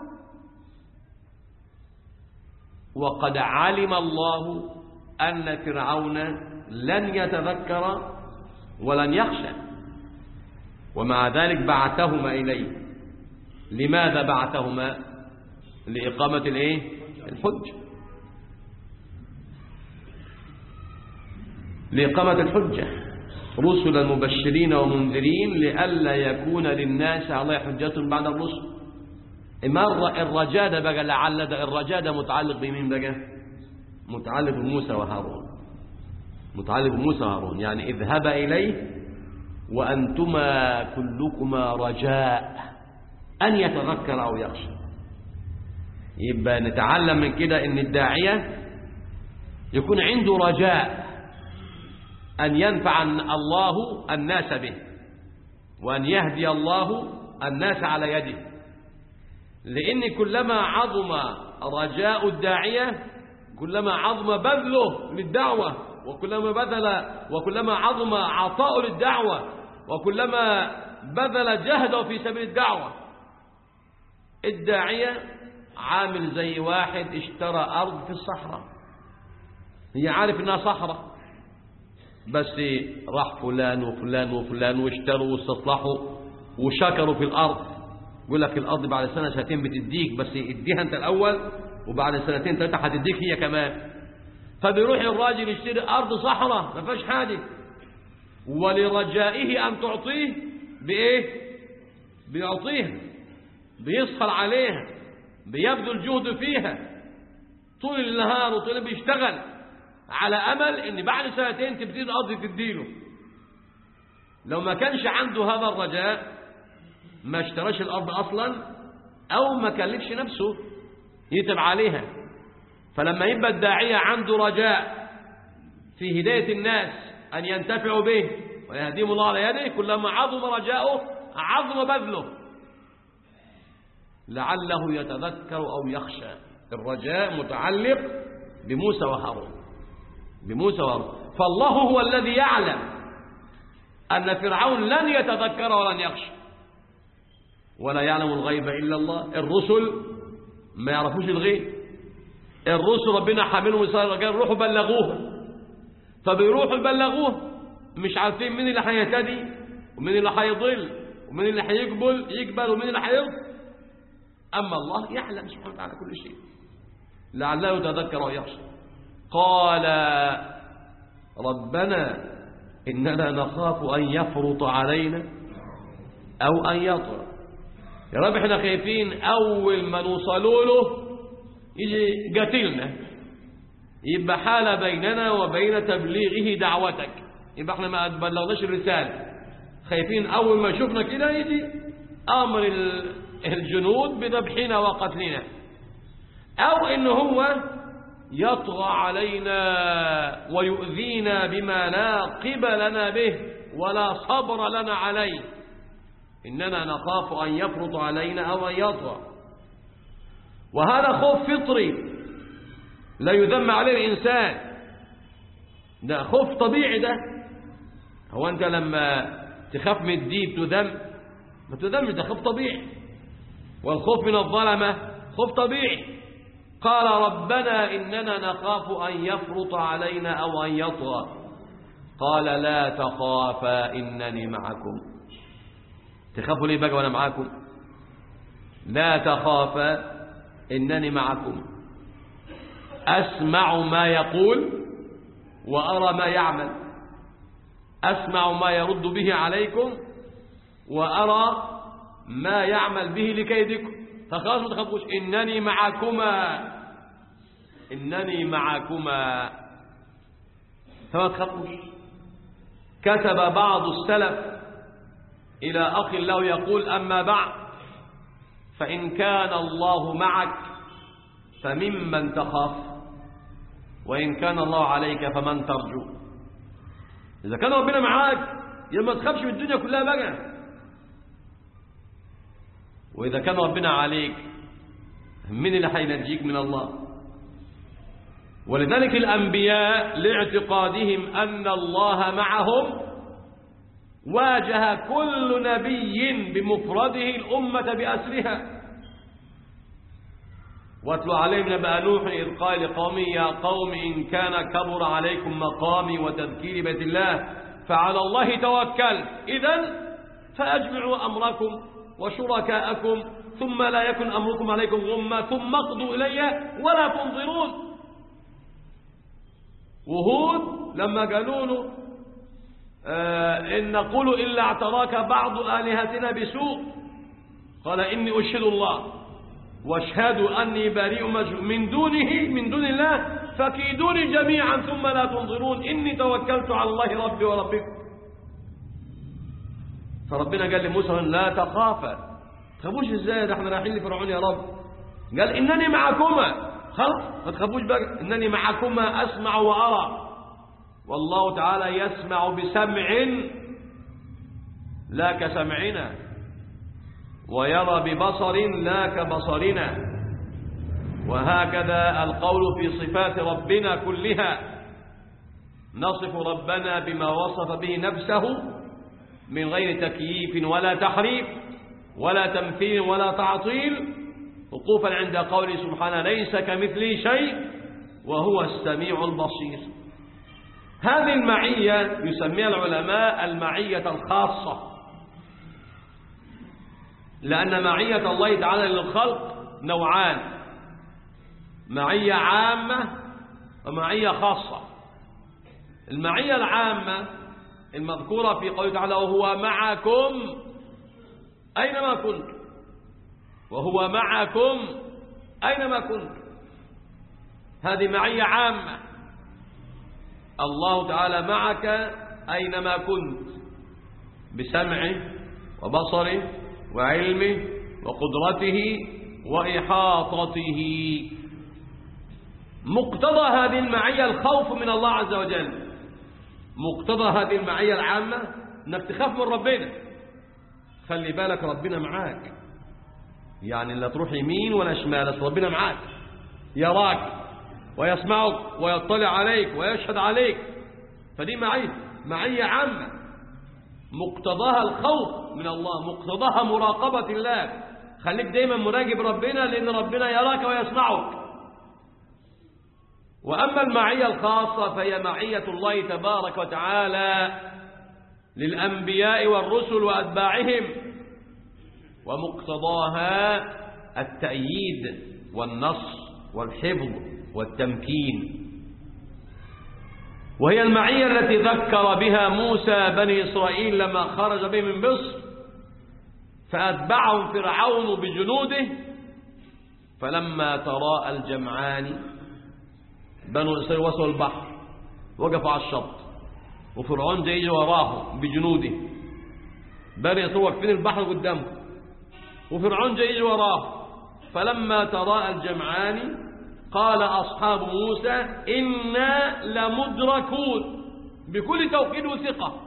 وقد علم الله أن فرعون لن يتذكر ولن يخشى ومع ذلك بعثهما إليه لماذا بعثهما لإقامة الإيه؟ الحج لإقامة الحجة رسلا مبشرين ومنذرين لئلا يكون للناس على حجة بعد الرسل إما الرجاء ده بقى لعل ده الرجاء ده متعلق بمين بقى متعلق بموسى وهارون متعلق بموسى وهارون يعني اذهب إليه وأنتما كلكما رجاء أن يتذكر أو يخشى يبقى نتعلم من كده أن الداعية يكون عنده رجاء أن ينفع الله الناس به وأن يهدي الله الناس على يده لأن كلما عظم رجاء الداعية كلما عظم بذله للدعوة وكلما بذل وكلما عظم عطاء للدعوة وكلما بذل جهده في سبيل الدعوة الداعية عامل زي واحد اشترى أرض في الصحراء هي عارف إنها صحراء بس راح فلان وفلان وفلان واشتروا واستصلحوا وشكروا في الأرض يقول لك الأرض بعد سنة سنتين بتديك بس اديها أنت الأول وبعد سنتين ثلاثة هتديك هي كمان فبيروح الراجل يشتري أرض صحراء ما فيهاش حاجة ولرجائه أن تعطيه بإيه؟ بيعطيها بيسخر عليها بيبذل جهد فيها طول النهار وطول بيشتغل على أمل إن بعد سنتين تبتدي الأرض تديله لو ما كانش عنده هذا الرجاء ما اشتراش الأرض أصلا أو ما كلفش نفسه يتب عليها فلما يبقى الداعية عنده رجاء في هداية الناس أن ينتفعوا به ويهديهم الله على يده كلما عظم رجاؤه عظم بذله لعله يتذكر أو يخشى الرجاء متعلق بموسى وهارون بموسى وهارون فالله هو الذي يعلم أن فرعون لن يتذكر ولن يخشى ولا يعلم الغيب إلا الله الرسل ما يعرفوش الغيب الرسل ربنا حاملهم رسالة رجال روحوا بلغوه فبيروحوا يبلغوه مش عارفين مين اللي هيهتدي ومين اللي هيضل ومين اللي هيقبل يقبل ومين اللي هيرضى أما الله يعلم سبحانه وتعالى كل شيء لعله يتذكر ويخشى قال ربنا إننا نخاف أن يفرط علينا أو أن يطغى يا رب احنا خايفين أول ما نوصلوا له يجي قتلنا يبقى حالة بيننا وبين تبليغه دعوتك يبقى احنا ما بلغناش الرسالة خايفين أول ما شفنا كده يجي أمر الجنود بذبحنا وقتلنا أو إن هو يطغى علينا ويؤذينا بما لا قبل لنا به ولا صبر لنا عليه إننا نخاف أن يفرط علينا أو أن يطغى وهذا خوف فطري لا يذم عليه الإنسان ده خوف طبيعي ده هو أنت لما تخاف من الديب تذم ما تذمش ده خوف طبيعي والخوف من الظلمة خوف طبيعي قال ربنا إننا نخاف أن يفرط علينا أو أن يطغى قال لا تخافا إنني معكم تخافوا ليه بقى وأنا معاكم لا تخافا إنني معكم أسمع ما يقول وأرى ما يعمل أسمع ما يرد به عليكم وأرى ما يعمل به لكيدكم فخلاص ما تخافوش إنني معكما إنني معكما فما تخافوش كتب بعض السلف إلى أخ له يقول أما بعد فإن كان الله معك فممن تخاف وإن كان الله عليك فمن ترجو إذا كان ربنا معاك يا ما تخافش من الدنيا كلها بقى وإذا كان ربنا عليك من اللي هينجيك من الله ولذلك الأنبياء لاعتقادهم أن الله معهم واجه كل نبي بمفرده الأمة بأسرها واتل عليهم نبأ نوح إذ قال لقومه يا قوم إن كان كبر عليكم مقامي وتذكير بيت الله فعلى الله توكل إذا فأجمعوا أمركم وشركاءكم ثم لا يكن أمركم عليكم غمة ثم اقضوا إلي ولا تنظرون وهود لما قالوا له آه إن نقول إلا اعتراك بعض آلهتنا بسوء قال إني أشهد الله واشهدوا أني بريء من دونه من دون الله فكيدوني جميعا ثم لا تنظرون إني توكلت على الله ربي وربكم فربنا قال لموسى لا تخافا تخافوش ازاي ده احنا رايحين لفرعون يا رب قال انني معكما خلاص ما تخافوش بقى انني معكما اسمع وارى والله تعالى يسمع بسمع لا كسمعنا ويرى ببصر لا كبصرنا وهكذا القول في صفات ربنا كلها نصف ربنا بما وصف به نفسه من غير تكييف ولا تحريف ولا تمثيل ولا تعطيل وقوفا عند قوله سبحانه ليس كمثله شيء وهو السميع البصير هذه المعية يسميها العلماء المعية الخاصة لأن معية الله تعالى للخلق نوعان معية عامة ومعية خاصة المعية العامة المذكورة في قوله تعالى وهو معكم أينما كنت وهو معكم أينما كنت هذه معية عامة الله تعالى معك أينما كنت بسمعه وبصره وعلمه وقدرته وإحاطته مقتضى هذه المعية الخوف من الله عز وجل مقتضى هذه المعية العامة انك تخاف من ربنا خلي بالك ربنا معاك يعني لا تروح يمين ولا شمال بس ربنا معاك يراك ويسمعك ويطلع عليك ويشهد عليك فدي معية معية عامة مقتضاها الخوف من الله مقتضاها مراقبة الله خليك دايما مراقب ربنا لأن ربنا يراك ويسمعك وأما المعية الخاصة فهي معية الله تبارك وتعالى للأنبياء والرسل وأتباعهم ومقتضاها التأييد والنصر والحفظ والتمكين وهي المعية التي ذكر بها موسى بني إسرائيل لما خرج بهم من مصر فأتبعهم فرعون بجنوده فلما تراءى الجمعان بنو إسرائيل وصلوا البحر وقفوا على الشط وفرعون جاي يجي وراه بجنوده بني إسرائيل واقفين البحر قدامه وفرعون جاي يجي وراه فلما تراءى الجمعان قال أصحاب موسى إنا لمدركون بكل توكيد وثقة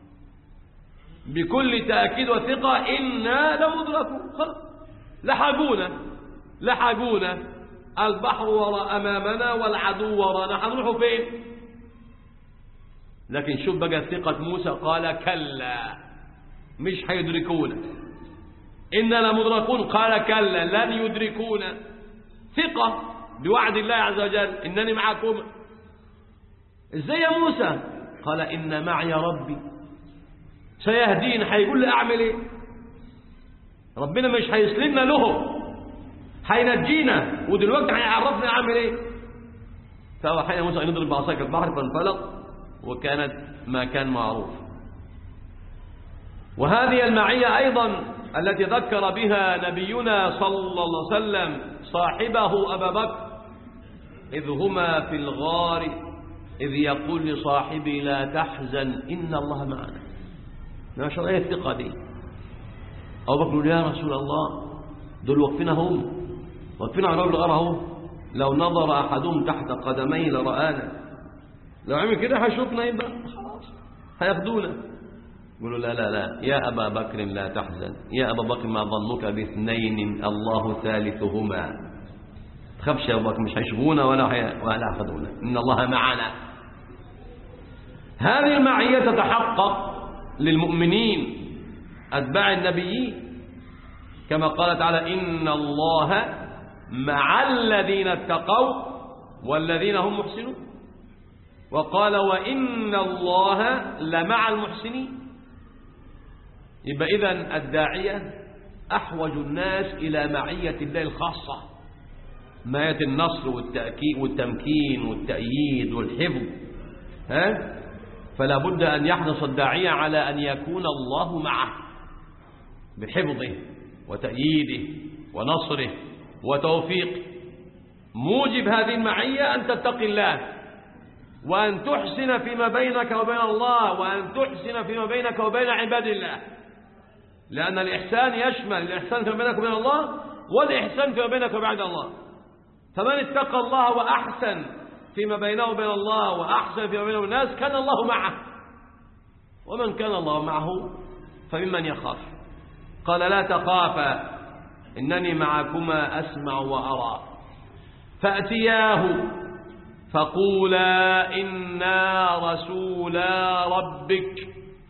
بكل تأكيد وثقة إنا لمدركون خلاص لحقونا لحقونا البحر وراء أمامنا والعدو ورانا هنروحوا فين لكن شوف بقى ثقة موسى قال كلا مش هيدركونا إنا لمدركون قال كلا لن يدركونا ثقة بوعد الله عز وجل إنني معكم إزاي يا موسى قال إن معي ربي سيهدين هيقول لي أعمل إيه ربنا مش هيسلمنا له هينجينا ودلوقتي هيعرفنا أعمل إيه فأوحينا موسى أن يضرب بعصاك البحر فانفلق وكانت ما كان معروف وهذه المعية أيضا التي ذكر بها نبينا صلى الله عليه وسلم صاحبه أبا بكر إذ هما في الغار إذ يقول لصاحبي لا تحزن إن الله معنا ما شاء الله الثقة دي أبو بكر يا رسول الله دول واقفين هم واقفين على باب الغار اهو لو نظر أحدهم تحت قدميه لرآنا لو عمل كده هيشوفنا يبقى خلاص هياخدونا يقولوا لا لا لا يا أبا بكر لا تحزن يا أبا بكر ما ظنك باثنين الله ثالثهما تخافش يا أبو بكر مش هيشوفونا ولا ولا يأخذونا إن الله معنا هذه المعية تتحقق للمؤمنين أتباع النبيين كما قال تعالى إن الله مع الذين اتقوا والذين هم محسنون وقال وإن الله لمع المحسنين يبقى إذن الداعية أحوج الناس إلى معية الله الخاصة معية النصر والتأكيد والتمكين والتأييد والحفظ ها فلا بد أن يحرص الداعية على أن يكون الله معه بحفظه وتأييده ونصره وتوفيقه موجب هذه المعية أن تتقي الله وأن تحسن فيما بينك وبين الله وأن تحسن فيما بينك وبين عباد الله لأن الإحسان يشمل الإحسان فيما بينك وبين الله والإحسان فيما بينك وبين الله فمن اتقى الله وأحسن فيما بينه وبين الله وأحسن فيما بينه وبين الناس كان الله معه ومن كان الله معه فممن يخاف قال لا تخافا إنني معكما أسمع وأرى فأتياه فقولا إنا رسولا ربك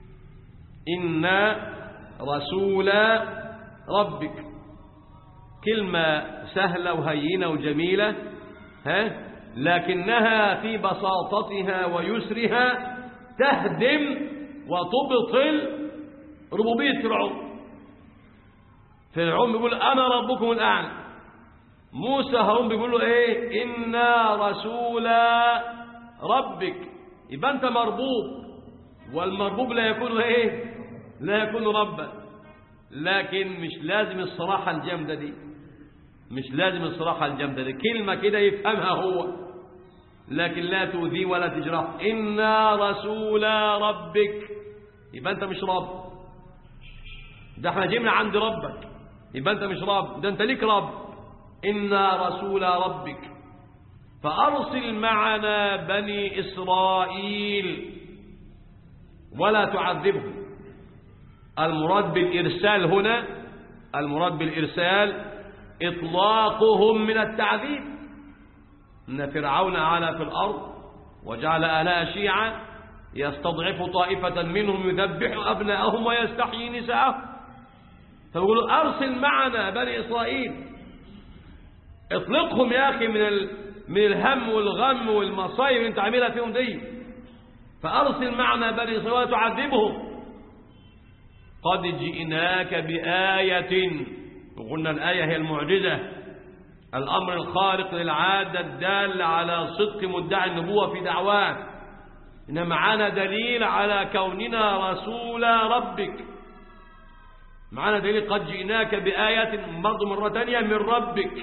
إنا رسولا ربك كلمة سهلة وهينة وجميلة ها لكنها في بساطتها ويسرها تهدم وتبطل ربوبية فرعون فرعون بيقول أنا ربكم الأعلى موسى هارون بيقولوا إيه إنا رسول ربك يبقى أنت مربوب والمربوب لا يكون إيه لا يكون ربا لكن مش لازم الصراحة الجامدة دي مش لازم الصراحة الجامدة دي كلمة كده يفهمها هو لكن لا تؤذيه ولا تجرح إنا رسول ربك يبقى أنت مش رب ده احنا جبنا عند ربك يبقى أنت مش رب ده أنت ليك رب إنا رسول ربك فأرسل معنا بني إسرائيل ولا تعذبهم المراد بالإرسال هنا المراد بالإرسال إطلاقهم من التعذيب إن فرعون علا في الأرض وجعل أهلها شيعا يستضعف طائفة منهم يذبح أبناءهم ويستحيي نساءهم فيقولوا أرسل معنا بني إسرائيل اطلقهم يا أخي من ال... من الهم والغم والمصايب اللي انت عاملها فيهم دي فأرسل معنا بني إسرائيل تعذبهم قد جئناك بآية وقلنا الآية هي المعجزة الأمر الخارق للعادة الدال على صدق مدعي النبوة في دعواه إن معانا دليل على كوننا رسول ربك معانا دليل قد جئناك بآية برضه مرة تانية من ربك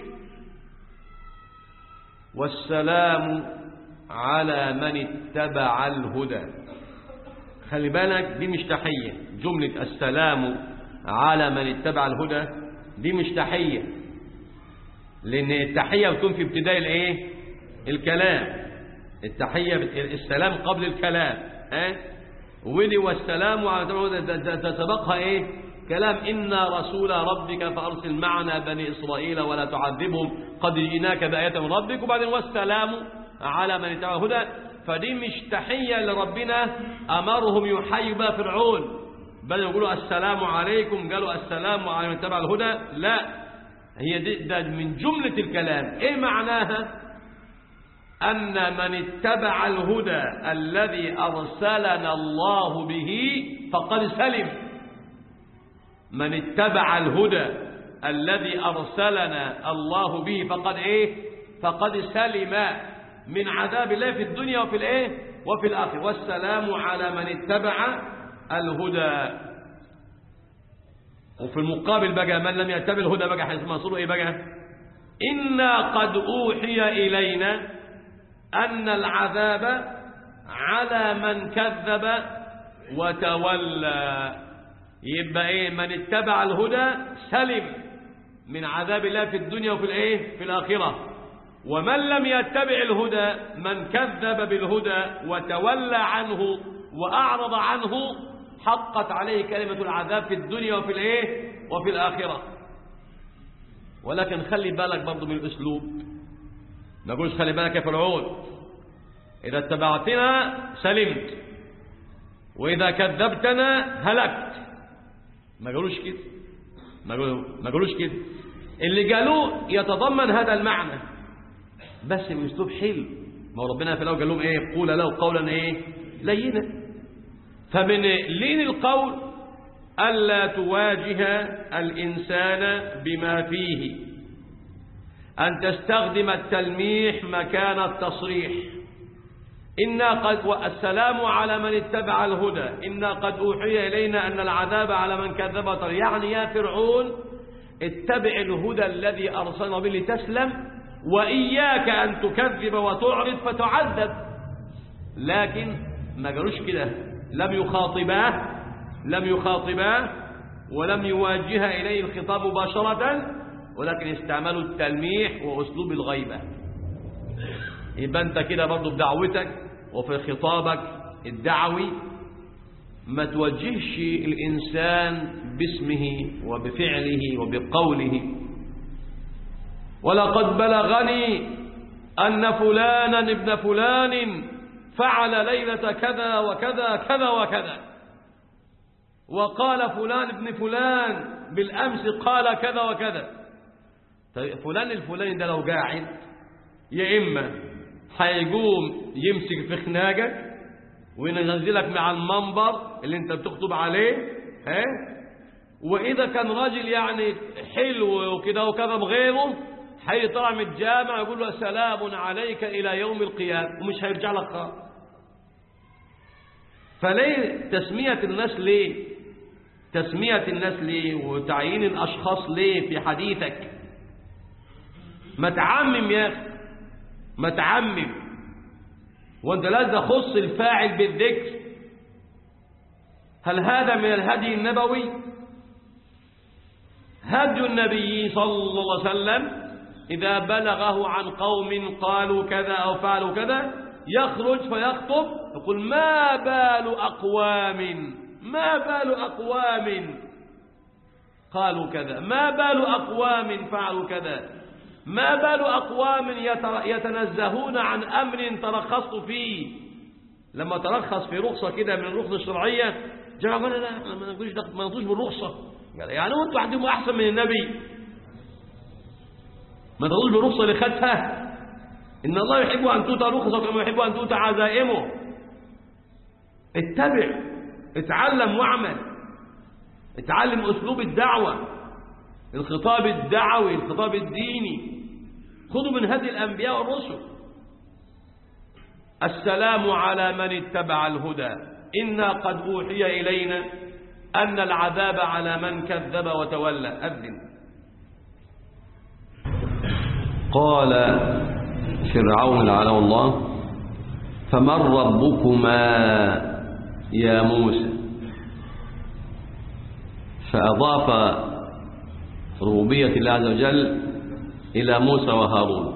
والسلام على من اتبع الهدى خلي بالك دي مش تحية جملة السلام على من اتبع الهدى دي مش تحية لأن التحية بتكون في ابتداء الايه الكلام التحية السلام قبل الكلام ها ودي والسلام على تسبقها ايه كلام إنا رسول ربك فأرسل معنا بني إسرائيل ولا تعذبهم قد جئناك بآية من ربك وبعدين والسلام على من اتبع الهدى فدي مش تحية لربنا أمرهم يحيوا بها فرعون بل يقولوا السلام عليكم قالوا السلام على من اتبع الهدى لا هي دي ده من جملة الكلام ايه معناها أن من اتبع الهدى الذي أرسلنا الله به فقد سلم من اتبع الهدى الذي أرسلنا الله به فقد إيه فقد سلم من عذاب الله في الدنيا وفي الإيه وفي الآخر والسلام على من اتبع الهدى وفي المقابل بقى من لم يتبع الهدى بقى حيث منصوره إيه بقى إنا قد أوحي إلينا أن العذاب على من كذب وتولى يبقى ايه من اتبع الهدى سلم من عذاب الله في الدنيا وفي الايه في الاخره ومن لم يتبع الهدى من كذب بالهدى وتولى عنه واعرض عنه حقت عليه كلمه العذاب في الدنيا وفي الايه وفي الاخره ولكن خلي بالك برضه من الاسلوب ما نقولش خلي بالك يا فرعون اذا اتبعتنا سلمت واذا كذبتنا هلكت ما قالوش كده ما قالوا ما قالوش كده اللي قالوه يتضمن هذا المعنى بس باسلوب حلو ما هو ربنا في الاول قال لهم ايه قول له قولا ايه لينا فمن لين القول الا تواجه الانسان بما فيه ان تستخدم التلميح مكان التصريح إنا قد والسلام على من اتبع الهدى إنا قد أوحي إلينا أن العذاب على من كذب وتر يعني يا فرعون اتبع الهدى الذي أرسلنا به لتسلم وإياك أن تكذب وتعرض فتعذب لكن ما قالوش كده لم يخاطباه لم يخاطباه ولم يواجه إليه الخطاب مباشرة ولكن استعملوا التلميح وأسلوب الغيبة يبقى أنت كده برضه في دعوتك وفي خطابك الدعوي ما توجهش الإنسان باسمه وبفعله وبقوله ولقد بلغني أن فلانا ابن فلان فعل ليلة كذا وكذا كذا وكذا وقال فلان ابن فلان بالأمس قال كذا وكذا طيب فلان الفلاني ده لو قاعد يا إما هيقوم يمسك في خناقك وينزلك مع المنبر اللي انت بتخطب عليه ها واذا كان راجل يعني حلو وكده وكذا بغيره هيطلع من الجامع يقول له سلام عليك الى يوم القيامه ومش هيرجع لك خالص فليه تسميه الناس ليه تسميه الناس ليه وتعيين الاشخاص ليه في حديثك ما تعمم يا اخي ما تعمم وانت لازم تخص الفاعل بالذكر هل هذا من الهدي النبوي هدي النبي صلى الله عليه وسلم إذا بلغه عن قوم قالوا كذا أو فعلوا كذا يخرج فيخطب يقول ما بال أقوام ما بال أقوام قالوا كذا ما بال أقوام فعلوا كذا ما بال أقوام يتر- يتنزهون عن أمر ترخصت فيه لما ترخص في رخصة كده من الرخصة الشرعية جاء قال لا ما نقولش ده- ما نقولش بالرخصة قال يعني انتوا عندكم أحسن من النبي ما تقولش بالرخصة اللي خدها إن الله يحب أن تؤتى رخصة كما يحب أن تؤتى عزائمه اتبع اتعلم واعمل اتعلم أسلوب الدعوة الخطاب الدعوي الخطاب الديني خذوا من هدي الأنبياء والرسل السلام على من اتبع الهدى إنا قد أوحي إلينا أن العذاب على من كذب وتولى أذن قال فرعون لعنه الله فمن ربكما يا موسى فأضاف ربوبية الله عز وجل إلى موسى وهارون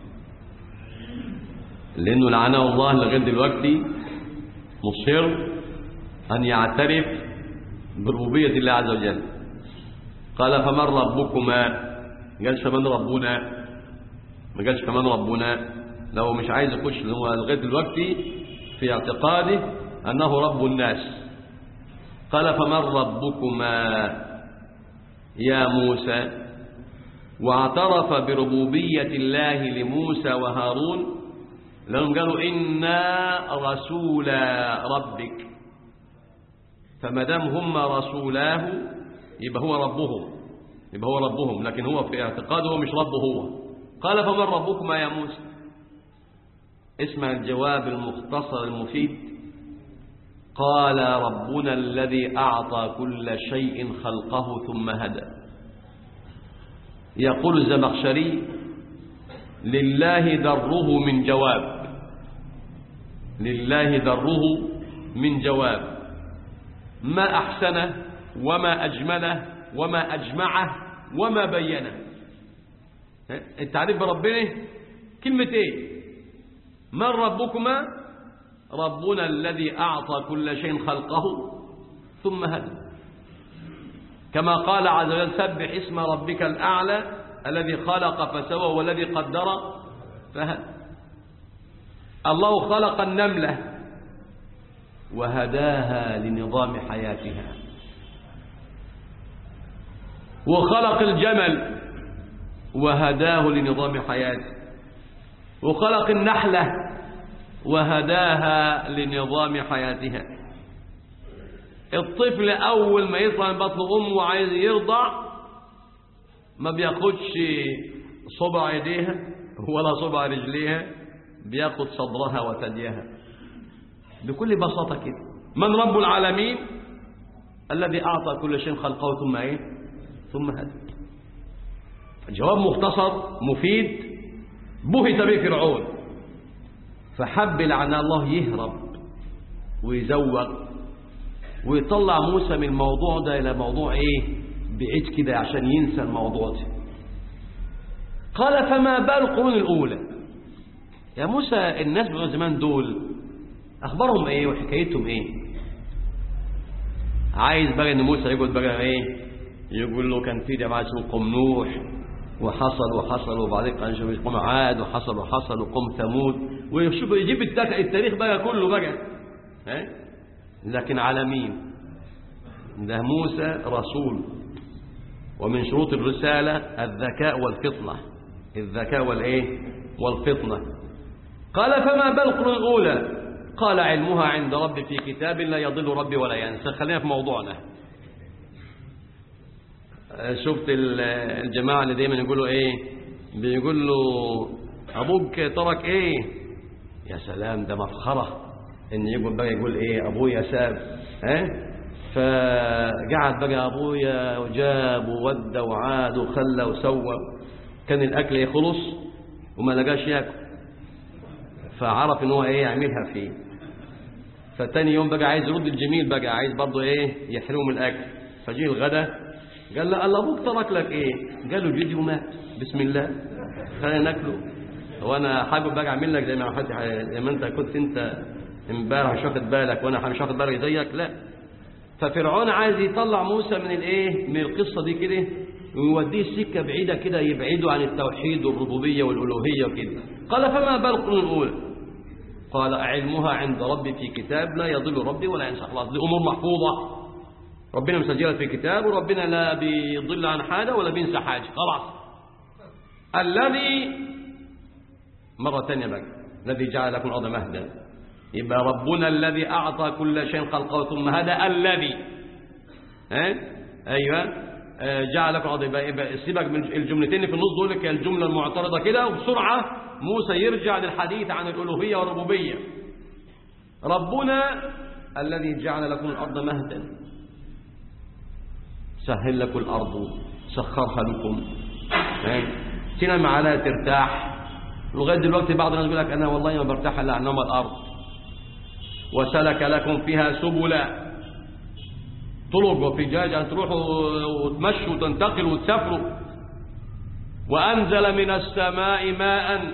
لأنه لعنه الله لغاية دلوقتي مصر أن يعترف بربوبية الله عز وجل قال فمن ربكما قالش فمن ربنا ما قالش كمان ربنا لو مش عايز يخش هو لغايه دلوقتي في اعتقاده انه رب الناس قال فمن ربكما يا موسى واعترف بربوبيه الله لموسى وهارون لهم قالوا انا رسولا ربك فما دام هم رسولاه يبقى هو ربهم يبقى هو ربهم لكن هو في اعتقاده هو مش ربه هو قال فمن ربكما يا موسى اسمع الجواب المختصر المفيد قال ربنا الذي أعطى كل شيء خلقه ثم هدى يقول الزمخشري لله دره من جواب لله دره من جواب ما أحسنه وما أجمله وما أجمعه وما بينه التعريف بربنا كلمة ايه من ربكما ربنا الذي أعطى كل شيء خلقه ثم هدى كما قال عز وجل سبح اسم ربك الأعلى الذي خلق فسوى والذي قدر فهدى الله خلق النملة وهداها لنظام حياتها وخلق الجمل وهداه لنظام حياته وخلق النحلة وهداها لنظام حياتها الطفل أول ما يطلع من بطن أمه وعايز يرضع ما بياخدش صبع يديها ولا صبع رجليها بياخد صدرها وثديها بكل بساطة كده من رب العالمين الذي أعطى كل شيء خلقه ثم إيه ثم هدى جواب مختصر مفيد بهت به فرعون فحب لعن الله يهرب ويزوق ويطلع موسى من الموضوع ده إلى موضوع إيه بعيد كده عشان ينسى الموضوع ده قال فما بال القرون الأولى يا موسى الناس بتوع زمان دول أخبارهم إيه وحكايتهم إيه عايز بقى إن موسى يقول بقى إيه يقول له كان في جماعة اسمه قوم نوح وحصل وحصل وبعدين كان شوف قوم عاد وحصل وحصل وقوم ثمود ويشوف يجيب التك- التاريخ بقى كله بقى ها لكن على مين ده موسى رسول ومن شروط الرسالة الذكاء والفطنة الذكاء والايه والفطنة قال فما بل القرون الأولى قال علمها عند ربي في كتاب لا يضل ربي ولا ينسى خلينا في موضوعنا شفت ال- الجماعة اللي دايما يقولوا ايه بيقول له ابوك ترك ايه يا سلام ده مفخرة ان يقول بقى يقول ايه ابويا ساب ها فقعد بقى ابويا وجاب وودى وعاد وخلى وسوى كان الاكل يخلص وما لقاش ياكل فعرف ان هو ايه يعملها فيه فتاني يوم بقى عايز يرد الجميل بقى عايز برضه ايه يحرمه من الاكل فجي الغدا قال له الله ابوك ترك لك ايه قال له جدي ومات بسم الله خلينا ناكله هو انا حابب باجي اعمل لك زي ما حد زي ما انت كنت انت امبارح مش واخد بالك وانا مش واخد بالي زيك لا ففرعون عايز يطلع موسى من الايه من القصه دي كده ويوديه سكه بعيده كده يبعده عن التوحيد والربوبيه والالوهيه وكده قال فما بال القرون الاولى قال علمها عند ربي في كتاب لا يضل ربي ولا ينسى خلاص دي امور محفوظه ربنا مسجلها في كتاب وربنا لا بيضل عن حاجه ولا بينسى حاجه خلاص الذي مرة ثانية بقى الذي جعل لكم الأرض مهدا يبقى ربنا الذي أعطى كل شيء خلقه ثم هذا الذي ها أيوة آه، جعل لكم الأرض يبقى, يبقى سيبك من الجملتين في النص دول لك الجملة المعترضة كده وبسرعة موسى يرجع للحديث عن الألوهية والربوبية ربنا الذي جعل لكم الأرض مهدا سهل لكم الأرض سخرها لكم ها؟ تنام عليها ترتاح لغايه دلوقتي بعض الناس يقول لك انا والله ما برتاح الا عن نوم الارض وسلك لكم فيها سبلا طرق وفجاج ان تروحوا وتمشوا وتنتقلوا وتسافروا وانزل من السماء ماء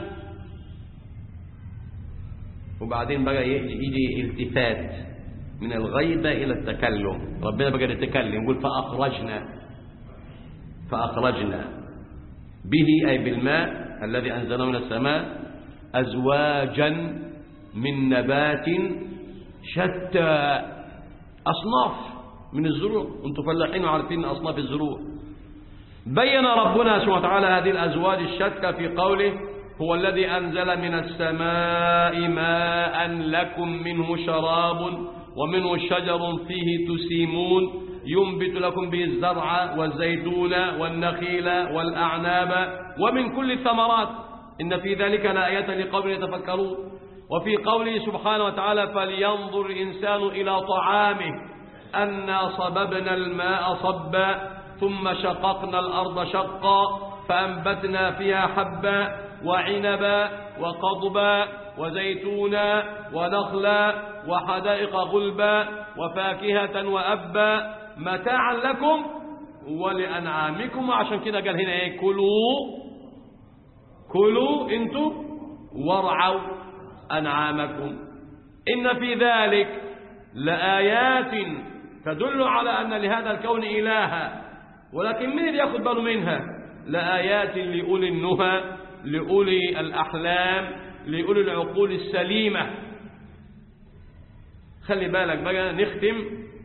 وبعدين بقى يجي التفات من الغيبة إلى التكلم ربنا بقى يتكلم يقول فأخرجنا فأخرجنا به أي بالماء الذي أنزله من السماء أزواجا من نبات شتى أصناف من الزروع أنتم فلاحين وعارفين أصناف الزروع بين ربنا سبحانه وتعالى هذه الأزواج الشتى في قوله هو الذي أنزل من السماء ماء لكم منه شراب ومنه شجر فيه تسيمون ينبت لكم به الزرع والزيتون والنخيل والأعناب ومن كل الثمرات إن في ذلك لآية لقوم يتفكرون وفي قوله سبحانه وتعالى فلينظر الإنسان إلى طعامه أنا صببنا الماء صبا ثم شققنا الأرض شقا فأنبتنا فيها حبا وعنبا وقضبا وزيتونا ونخلا وحدائق غلبا وفاكهة وأبا متاعا لكم ولأنعامكم وعشان كده قال هنا ايه كلوا كلوا انتوا وارعوا أنعامكم إن في ذلك لآيات تدل على أن لهذا الكون إلها ولكن من اللي ياخد باله منها لآيات لأولي النهى لأولي الأحلام لأولي العقول السليمة خلي بالك بقى نختم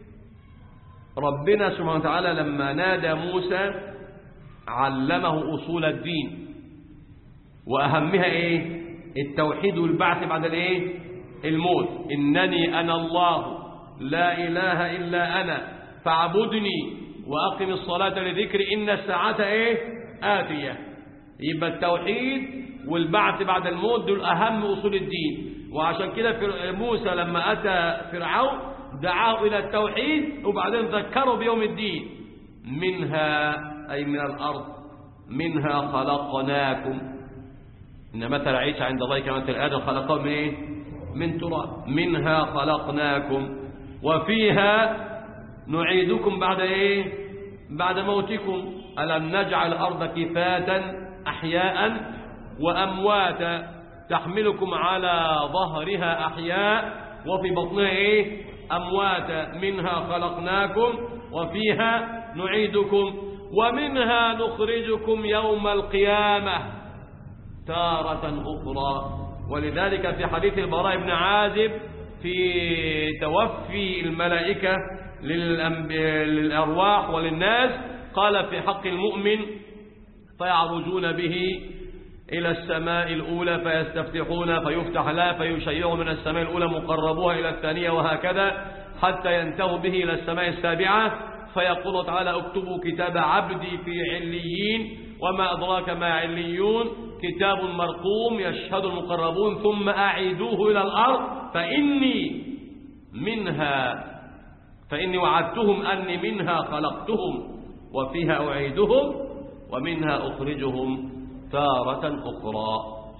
ربنا سبحانه وتعالى لما نادى موسى علمه أصول الدين وأهمها إيه التوحيد والبعث بعد الإيه الموت إنني أنا الله لا إله إلا أنا فاعبدني وأقم الصلاة لذكري إن الساعة إيه آتية يبقى التوحيد والبعث بعد الموت دول أهم أصول الدين وعشان كده موسى لما أتى فرعون دعاه إلى التوحيد وبعدين ذكروا بيوم الدين منها أي من الأرض منها خلقناكم إن مثل عيسى عند الله كمثل آدم خلقه من إيه؟ من تراب منها خلقناكم وفيها نعيدكم بعد إيه بعد موتكم ألم نجعل الأرض كفاة أحياء وأمواتا تحملكم على ظهرها أحياء وفي بطنها إيه أمواتا منها خلقناكم وفيها نعيدكم ومنها نخرجكم يوم القيامة تارة أخرى ولذلك في حديث البراء بن عازب في توفي الملائكة للأرواح وللناس قال في حق المؤمن فيعرجون به إلى السماء الأولى فيستفتحون فيفتح لا فيشيع من السماء الأولى مقربوها إلى الثانية وهكذا حتى ينتهوا به إلى السماء السابعة فيقول تعالى اكتبوا كتاب عبدي في عليين وما أدراك ما عليون كتاب مرقوم يشهد المقربون ثم أعيدوه إلى الأرض فإني منها فإني وعدتهم أني منها خلقتهم وفيها أعيدهم ومنها أخرجهم تارة أخرى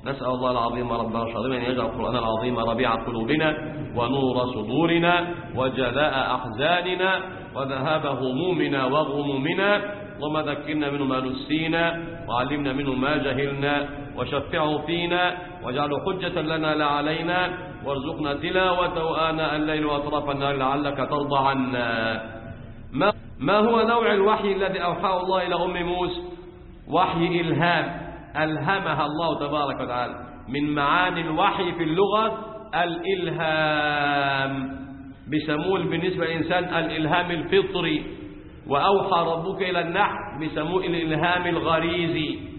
نسأل الله العظيم رب العالمين أن يجعل القرآن العظيم ربيع قلوبنا ونور صدورنا وجلاء أحزاننا وذهاب همومنا وغمومنا اللهم ذكرنا منه ما نسينا وعلمنا منه ما جهلنا وشفعه فينا واجعله حجة لنا لا علينا وارزقنا تلاوته آناء الليل وأطراف النهار لعلك ترضى عنا ما, ما هو نوع الوحي الذي أوحاه الله إلى أم موسى وحي إلهام ألهمها الله تبارك وتعالى من معاني الوحي في اللغة الإلهام بسموه بالنسبة للإنسان الإلهام الفطري وأوحى ربك إلى النحل بسموه الإلهام الغريزي